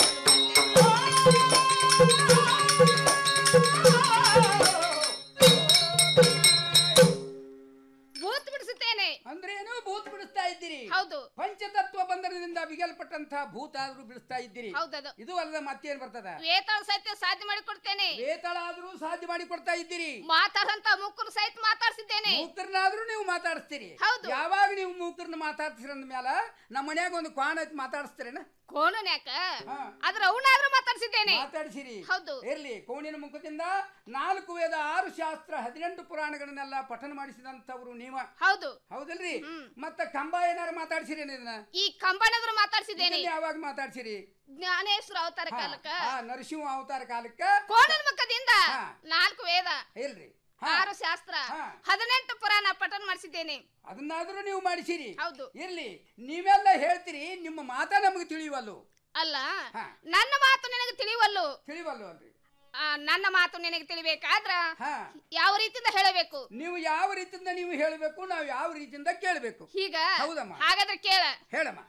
ಭೂತ್ ಬಿಡಿಸುತ್ತೇನೆ ಅಂದ್ರೆ ಏನು ಭೂತ್ ಬಿಡಿಸ್ತಾ ಇದ್ದೀರಿ ಹೌದು ಪಂಚತತ್ವ ಬಂಧನದಿಂದ ಬಿಗಲ್ಪಟ್ಟಂತಹ ಭೂತ ಆದ್ರೂ ಬಿಡಿಸ್ತಾ ಇದ್ದೀರಿ ಹೌದದು ಇದು ಅಲ್ಲದ ಮತ್ತೇನ್ ಬರ್ತದ ವೇತಾಳ ಸಹಿತ ಸಾಧ್ಯ ಮಾಡಿ ಕೊಡ್ತೇನೆ ವೇತಾಳ ಆದ್ರೂ ಸಾಧ್ಯ ಮಾಡಿ ಕೊಡ್ತಾ ಇದ್ದೀರಿ ಮಾತಾಡಂತ ಮುಕ್ಕರು ಸಹಿತ ಮಾತಾಡ್ಸಿದ್ದೇನೆ ಮೂಕರ್ನಾದ್ರೂ ನೀವು ಮಾತಾಡಿಸ್ತೀರಿ ಹೌದು. ಯಾವಾಗ ನೀವು ಮೂಕರ್ನ ಮಾತಾಡ್ತೀರ ಮ್ಯಾಲ ನಮ್ಮ ಮನ್ಯಾಗ ಒಂದು ಕ್ವಾಣ ಐತಿ ಮಾತಾಡಿಸ್ತೀರೇನ ಕೋಣನ್ಯಾಕ ಹಾ. ಅದ್ರ ಅವನಾದ್ರೂ ಮಾತಾಡ್ಸಿದ್ದೇನೆ ಮಾತಾಡಿಸಿರಿ ಹೌದು. ಇರ್ಲಿ ಕೋಣಿನ ಮುಖದಿಂದ ನಾಲ್ಕು ವೇದ ಆರು ಶಾಸ್ತ್ರ ಹದಿನೆಂಟು ಪುರಾಣಗಳನ್ನೆಲ್ಲ ಪಠನ ಮಾಡಿಸಿದಂತವ್ರು ನೀವ ಹೌದು ಹೌದಲ್ರಿ ಮತ್ತ ಕಂಬ ಏನಾರು ಮಾತಾಡ್ಸಿರಿ ಇದನ್ನ ಈ ಕಂಬನಾದ್ರೂ ಮಾತಾಡ್ಸಿದ್ದೇನೆ ಇದನ್ನ ಯಾವಾಗ ಮಾತಾಡ್ಸಿರಿ ಜ್ಞಾನೇಶ್ವರ ಅವತಾರ ಹಾ, ಕಾಲಕ್ಕ ಹಾ, ನರಸಿಂಹ ಅವತಾರ ಕಾಲಕ್ಕ ಕೋಣನ ಮುಖದಿಂದ ಹಾ. ನಾಲ್ಕು ವೇದ ಇಲ್ರಿ ಹಾ, ಆರು ಶಾಸ್ತ್ರ ಹಾ. ಹದಿನೆಂಟು ಪುರಾಣ ಪಠನ ಮಾಡಿಸಿದ್ದೇನೆ ಅದನ್ನಾದ್ರೂ ನೀವು ಮಾಡಿಸಿರಿ ಹೌದು ಇರ್ಲಿ ನೀವೆಲ್ಲ ಹೇಳ್ತೀರಿ ನಿಮ್ಮ ಮಾತ ನಮಗೆ ತಿಳಿಯುವಲ್ಲು ಅಲ್ಲ ಹಾ. ನನ್ನ ಮಾತು ನಿನಗೆ ತಿಳಿವಲ್ಲು ತಿಳಿವಲ್ಲು ಅಲ್ರಿ ಆ, ನನ್ನ ಮಾತು ನಿನಗೆ ತಿಳಿಬೇಕಾದ್ರ ಹಾ ಯಾವ ರೀತಿಯಿಂದ ಹೇಳಬೇಕು ನೀವು ಯಾವ ರೀತಿಯಿಂದ ನೀವು ಹೇಳಬೇಕು ನಾವು ಯಾವ ರೀತಿಯಿಂದ ಕೇಳಬೇಕು ಈಗ ಹೌದಮ್ಮ. ಹಾಗಾದ್ರೆ ಕೇಳ ಹೇಳಮ್ಮ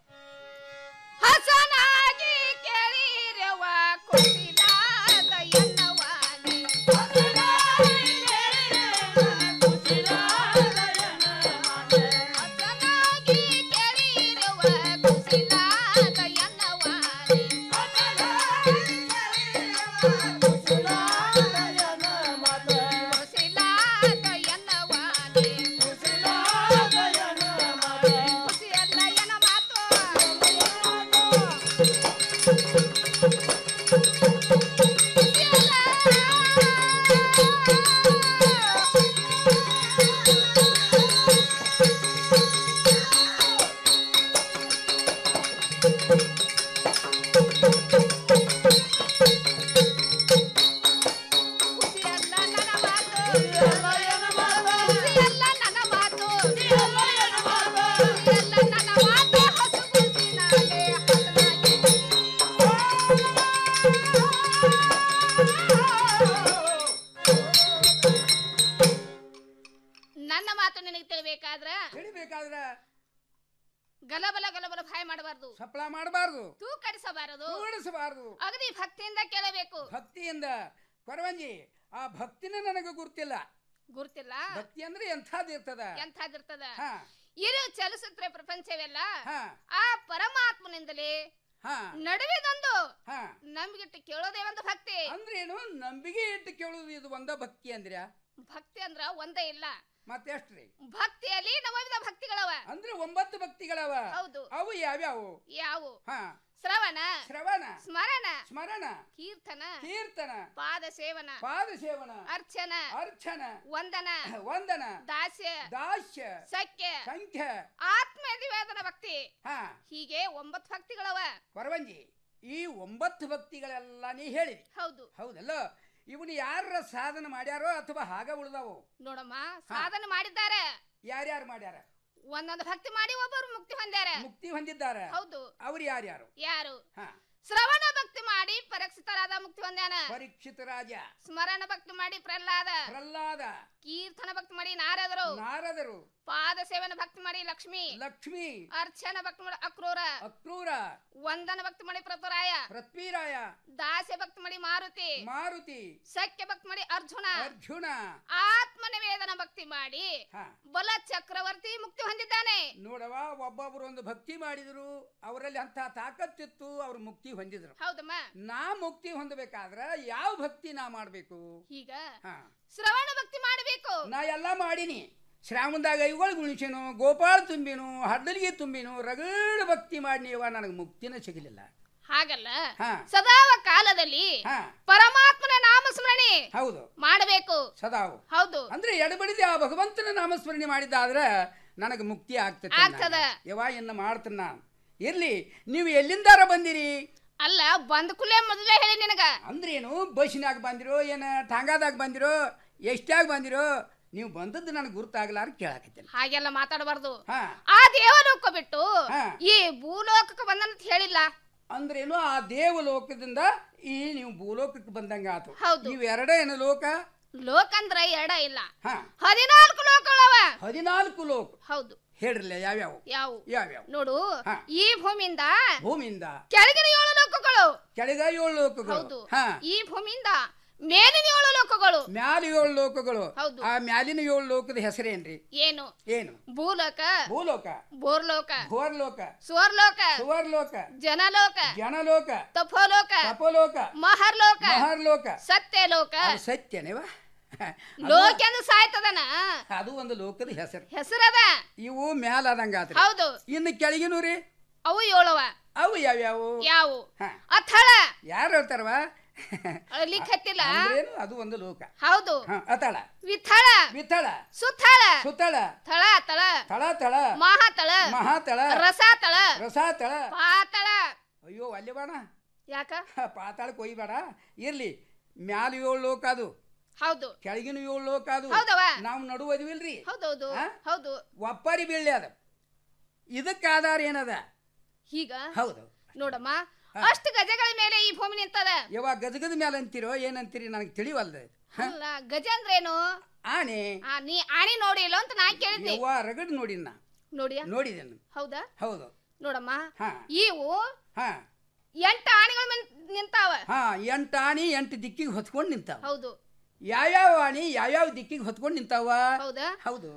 ಹಸನಾಗಿ ಕೇಳಿರವ ಕುಸಿಲಾದ ಎನ್ನವಾನೆ. ಹಸನಾಗಿ ಕೇಳಿರವ ಕುಸಿಲಾದ ಎನ್ನವಾನೆ. ಕುಸಿಲಾದ ಎನ್ನವಾನೆ. ಕುಸಿಯಲ್ಲ ಎನ್ನ ಮಾತು ಕುಸಿಯಲ್ಲ ನನ್ನ ಮಾತು ಕುಸಿಯಲ್ಲ ನನ್ನ ಮಾತು ಕುಸಿಯಲ್ಲ ನನ್ನ ಮಾತು ಹಸು ಕುಸಿನಾಲೆ ಹಸನಾಗಿ ನನ್ನ ಮಾತು ನಿನಗೆ ತಿಳಿಬೇಕಾದ್ರ ತಿಳಿಬೇಕಾದ್ರ ಗಲಬಲ ಗಲಬಲ ಭಯ ಮಾಡಬಾರ್ದು ಸಪ್ಲ ಮಾಡಬಾರ್ದು ತೂಕಡಿಸಬಾರದು ತೂಗಡಿಸಬಾರ್ದು ಅಗದಿ ಭಕ್ತಿಯಿಂದ ಕೇಳಬೇಕು ಭಕ್ತಿಯಿಂದ ಕೊರವಂಜಿ ಆ ಭಕ್ತಿನ ನನಗೆ ಗುರ್ತಿಲ್ಲ ಗುರ್ತಿಲ್ಲ ಭಕ್ತಿ ಅಂದ್ರೆ ಎಂಥದ್ದು ಇರ್ತದ ಎಂಥದಿರ್ತದ ಹಾ ಇರು ಚಲಿಸುತ್ತೆ ಪ್ರಪಂಚವೆಲ್ಲ ಹಾ ಆ ಪರಮಾತ್ಮನಿಂದಲೇ ಹಾ ನಡುವಿದೊಂದು ಹಾ ನಂಬಿಗಿಟ್ಟು ಕೇಳೋದೇ ಒಂದು ಭಕ್ತಿ ಅಂದ್ರೆ ಏನು ನಂಬಿಕೆ ಇಟ್ಟು ಕೇಳುವುದು ಇದು ಒಂದ ಭಕ್ತಿ ಅಂದ್ರ ಭಕ್ತಿ ಅಂದ್ರ ಒಂದೇ ಇಲ್ಲ ಮತ್ತೆ ಎಷ್ಟ್ರಿ ಭಕ್ತಿಯಲ್ಲಿ ನವವಿಧ ಭಕ್ತಿಗಳವ ಅಂದ್ರೆ ಒಂಬತ್ತು ಭಕ್ತಿಗಳವ ಹೌದು ಅವು ಯಾವ್ಯಾವು ಯಾವು ಹಾ ಶ್ರವಣ ಶ್ರವಣ ಸ್ಮರಣ ಸ್ಮರಣ ಕೀರ್ತನ ಕೀರ್ತನ ಪಾದ ಸೇವನ ಪಾದ ಸೇವನ ಅರ್ಚನ ಅರ್ಚನ ವಂದನ ವಂದನ ದಾಸ್ಯ ದಾಸ್ಯ ಸಖ್ಯ ಸಂಖ್ಯ ಆತ್ಮ ನಿವೇದನ ಭಕ್ತಿ ಹಾ ಹೀಗೆ ಒಂಬತ್ತು ಭಕ್ತಿಗಳವ ಕೊರವಂಜಿ ಈ ಒಂಬತ್ತು ಭಕ್ತಿಗಳೆಲ್ಲ ನೀ ಹೇಳಿದಿ ಹೌದು ಹೌದಲ್ಲ ಇವನು ಯಾರ ಸಾಧನ ಮಾಡ್ಯಾರೋ ಅಥವಾ ಹಾಗ ಉಳ್ದಾವು ನೋಡಮ್ಮ ಸಾಧನೆ ಮಾಡಿದ್ದಾರೆ ಯಾರ್ಯಾರು ಮಾಡ್ಯಾರ ಒಂದೊಂದು ಭಕ್ತಿ ಮಾಡಿ ಒಬ್ಬರು ಮುಕ್ತಿ ಹೊಂದ್ಯಾರ ಮುಕ್ತಿ ಹೊಂದಿದ್ದಾರೆ ಹೌದು ಅವ್ರು ಯಾರ್ಯಾರು ಯಾರು ಹಾ ಶ್ರವಣ ಭಕ್ತಿ ಮಾಡಿ ಪರೀಕ್ಷಿತರಾದ ಮುಕ್ತಿ ಹೊಂದ್ಯಾನ ಪರೀಕ್ಷಿತ ರಾಜ ಸ್ಮರಣ ಭಕ್ತಿ ಮಾಡಿ ಪ್ರಹ್ಲಾದ ಪ್ರಹ್ಲಾದ ಕೀರ್ತನ ಭಕ್ತಿ ಮಾಡಿ ನಾರದರು ನಾರದರು ಪಾದ ಸೇವನ ಭಕ್ತಿ ಮಾಡಿ ಲಕ್ಷ್ಮಿ ಲಕ್ಷ್ಮಿ ಅರ್ಚನ ಭಕ್ತಿ ಮಾಡಿ ಅಕ್ರೂರ ಅಕ್ರೂರ ವಂದನ ಭಕ್ತಿ ಮಾಡಿ ಪ್ರತುರಾಯ ಪೃಥ್ವಿರಾಯ ದಾಸ್ಯ ಭಕ್ತಿ ಮಾಡಿ ಮಾರುತಿ ಮಾರುತಿ ಸಖ್ಯ ಭಕ್ತಿ ಮಾಡಿ ಅರ್ಜುನ ಅರ್ಜುನ ಆತ್ಮ ನಿವೇದನ ಭಕ್ತಿ ಮಾಡಿ ಹಾ ಬಲ ಚಕ್ರವರ್ತಿ ಮುಕ್ತಿ ಹೊಂದಿದ್ದಾನೆ ನೋಡವ ಒಬ್ಬೊಬ್ರು ಒಂದು ಭಕ್ತಿ ಮಾಡಿದ್ರು ಅವರಲ್ಲಿ ಅಂತ ತಾಕತ್ತಿತ್ತು ಅವ್ರು ಮುಕ್ತಿ ಹೊಂದಿದ್ರು ಹೌದಮ್ಮ ನಾ ಮುಕ್ತಿ ಹೊಂದಬೇಕಾದ್ರ ಯಾವ ಭಕ್ತಿ ನಾ ಮಾಡ್ಬೇಕು ಈಗ ಹಾ ಶ್ರವಣ ಭಕ್ತಿ ಮಾಡಬೇಕು ನಾ ಎಲ್ಲ ಮಾಡೀನಿ ಶ್ರಾವಣದಾಗ ಐಗಳು ಗುಣಿಸೇನು ಗೋಪಾಳ ತುಂಬಿನು ಹಡ್ಡಲಿಗೆ ತುಂಬಿನು ರಗಡ ಭಕ್ತಿ ಮಾಡಿ ನೀವ ನನಗೆ ಮುಕ್ತಿನ ಸಿಗಲಿಲ್ಲ ಹಾಗಲ್ಲ ಹಾ ಸದಾವ ಕಾಲದಲ್ಲಿ ಹಾ ಪರಮಾತ್ಮನ ನಾಮಸ್ಮರಣೆ ಹೌದು ಮಾಡಬೇಕು ಸದಾವು ಹೌದು ಅಂದ್ರೆ ಎಡಬಡಿದೆ ಆ ಭಗವಂತನ ನಾಮಸ್ಮರಣೆ ಮಾಡಿದ್ದಾದ್ರೆ ನನಗೆ ಮುಕ್ತಿ ಆಗ್ತದೆ ಆಗ್ತದ. ಯವಾ ಇನ್ನ ಮಾಡ್ತೀನಿ ನಾನು ಇರ್ಲಿ ನೀವು ಎಲ್ಲಿಂದಾರ ಬಂದಿರಿ ಅಲ್ಲ ಬಂದ ಕುಲೆ ಮೊದಲೇ ಹೇಳಿ ನಿನಗ ಅಂದ್ರೇನು ಬಸ್ಸಿನಾಗ ಬಂದಿರೋ ಏನ ಟಾಂಗಾದಾಗ ಬಂದಿರೋ ಎಷ್ಟಾಗ ಬಂದಿರೋ ನೀವು ಬಂದದ್ದು ನನಗೆ ಗುರುತಾಗ್ಲಾರ ಕೇಳಾಕತ್ತೇನೆ ಹಾಗೆಲ್ಲ ಮಾತಾಡಬಾರ್ದು ಹಾ ಆ ದೇವಲೋಕ ಬಿಟ್ಟು ಹಾ. ಈ ಭೂಲೋಕಕ್ಕೆ ಬಂದಂತ ಹೇಳಿಲ್ಲ ಅಂದ್ರೇನು ಆ ದೇವಲೋಕದಿಂದ ಈ ನೀವು ಭೂಲೋಕಕ್ಕೆ ಬಂದಂಗ ಆತು ಹೌದು. ಇವು ಎರಡೇ ಏನು ಲೋಕ ಲೋಕ ಅಂದ್ರ ಎಡ ಇಲ್ಲ ಹಾ ಹದಿನಾಲ್ಕು ಲೋಕಗಳವ ಹದಿನಾಲ್ಕು ಲೋಕ ಹೌದು ಹೇಳ್ರಲ್ಲ ಯಾವ್ಯಾವು ಯಾವು ಯಾವ್ಯಾವು ನೋಡು ಹಾ. ಈ ಭೂಮಿಯಿಂದ ಭೂಮಿಯಿಂದ ಕೆಳಗಿನ ಏಳು ಲೋಕಗಳು ಕೆಳಗ ಏಳು ಲೋಕಗಳು ಹೌದು ಹಾ ಈ ಭೂಮಿಯಿಂದ ಮೇಲಿನ ಏಳು ಲೋಕಗಳು ಮ್ಯಾಲ ಏಳು ಲೋಕಗಳು ಹೌದು. ಆ ಮ್ಯಾಲಿನ ಏಳು ಲೋಕದ ಹೆಸರೇನ್ರಿ ಏನು ಏನು ಭೂಲೋಕ ಭೂಲೋಕ ಬೋರ್ಲೋಕ ಭೋರ್ಲೋಕ ಸ್ವರ್ಲೋಕ ಸುವರ್ಲೋಕ ಜನಲೋಕ ಜನಲೋಕ ತಪೋಲೋಕ ತಪೋಲೋಕ ಮಹರ್ಲೋಕ ಮಹರ್ಲೋಕ ಸತ್ಯಲೋಕ ಅದು ಸತ್ಯನೇವ ಲೋಕ ಎಂದು ಸಾಯ್ತದನ ಅದು ಒಂದು ಲೋಕದ ಹೆಸರು ಹೆಸರದ ಇವು ಮ್ಯಾಲ ಆದಂಗ ಆತ್ರಿ ಹೌದು ಇನ್ನು ಕೆಳಗಿನೂ ರೀ ಅವು ಏಳವ ಅವು ಯಾವ್ಯಾವು ಯಾವು ಹಾ ಅಥಳ ಯಾರು ಹೇಳ್ತಾರವ ಅಳಿಲಿಕ್ ಹತ್ತಿಲ್ಲ ಅಂದ್ರೇನು ಅದು ಒಂದು ಲೋಕ ಹೌದು ಹಾ ಅತಳ ವಿಥಳ ವಿತಳ ಸುಥಳ ಸುತಳ ಥಳ ತಳ ತಳ ತಳ ಮಹಾತಳ ಮಹಾತಳ ರಸಾತಳ ರಸಾತಳ ಪಾತಳ ಅಯ್ಯೋ ಅಲ್ಲಿ ಬಾಣ ಯಾಕ ಪಾತಾಳಕ್ಕೆ ಒಯ್ಬೇಡ ಇರ್ಲಿ ಮ್ಯಾಲ ಏಳು ಲೋಕ ಅದು ಹೌದು ಕೆಳಗಿನ ಏಳು ಲೋಕ ಅದು ಹೌದವ ನಾವು ನಡುವದಿವಿಲ್ರಿ ಹೌದೌದು ಹಾ? ಹೌದು ಒಪ್ಪರಿ ಬೀಳ್ಳಿ ಅದ ಇದಕ್ಕೆ ಆಧಾರ ಏನದ ಈಗ ಹೌದು ನೋಡಮ್ಮ ಅಷ್ಟು ಗಜಗಳ ಮೇಲೆ ಈ ಭೂಮಿ ನಿಂತದ ಯಾವಾಗ ಗಜಗದ ಮೇಲೆ ಅಂತೀರೋ ಏನಂತೀರಿ ನನಗೆ ತಿಳಿವಲ್ದ ಅಲ್ಲ ಗಜ ಅಂದ್ರೇನು ಆನೆ ಆ, ನೀ ಆಣಿ ನೋಡಿ ಇಲ್ಲ ಅಂತ ನಾ ಕೇಳಿದ್ದೆ ಯವ್ವ ರಗಡ್ ನೋಡಿ ನಾ ನೋಡಿಯ ನೋಡಿದ್ದೇನೆ ಹೌದಾ ಹೌದು ನೋಡಮ್ಮ ಹಾ ಇವು ಹಾ ಎಂಟು ಆಣಿಗಳ ಮೇಲೆ ನಿಂತಾವ ಹಾ ಎಂಟು ಆಣಿ ಎಂಟು ದಿಕ್ಕಿಗೆ ಹೊತ್ಕೊಂಡು ನಿಂತಾವ ಹೌದು ಯಾವ್ಯಾವ ಆಣಿ ಯಾವ್ಯಾವ ದಿಕ್ಕಿಗೆ ಹೊತ್ಕೊಂಡು ನಿಂತಾವ ಹೌದಾ ಹೌದು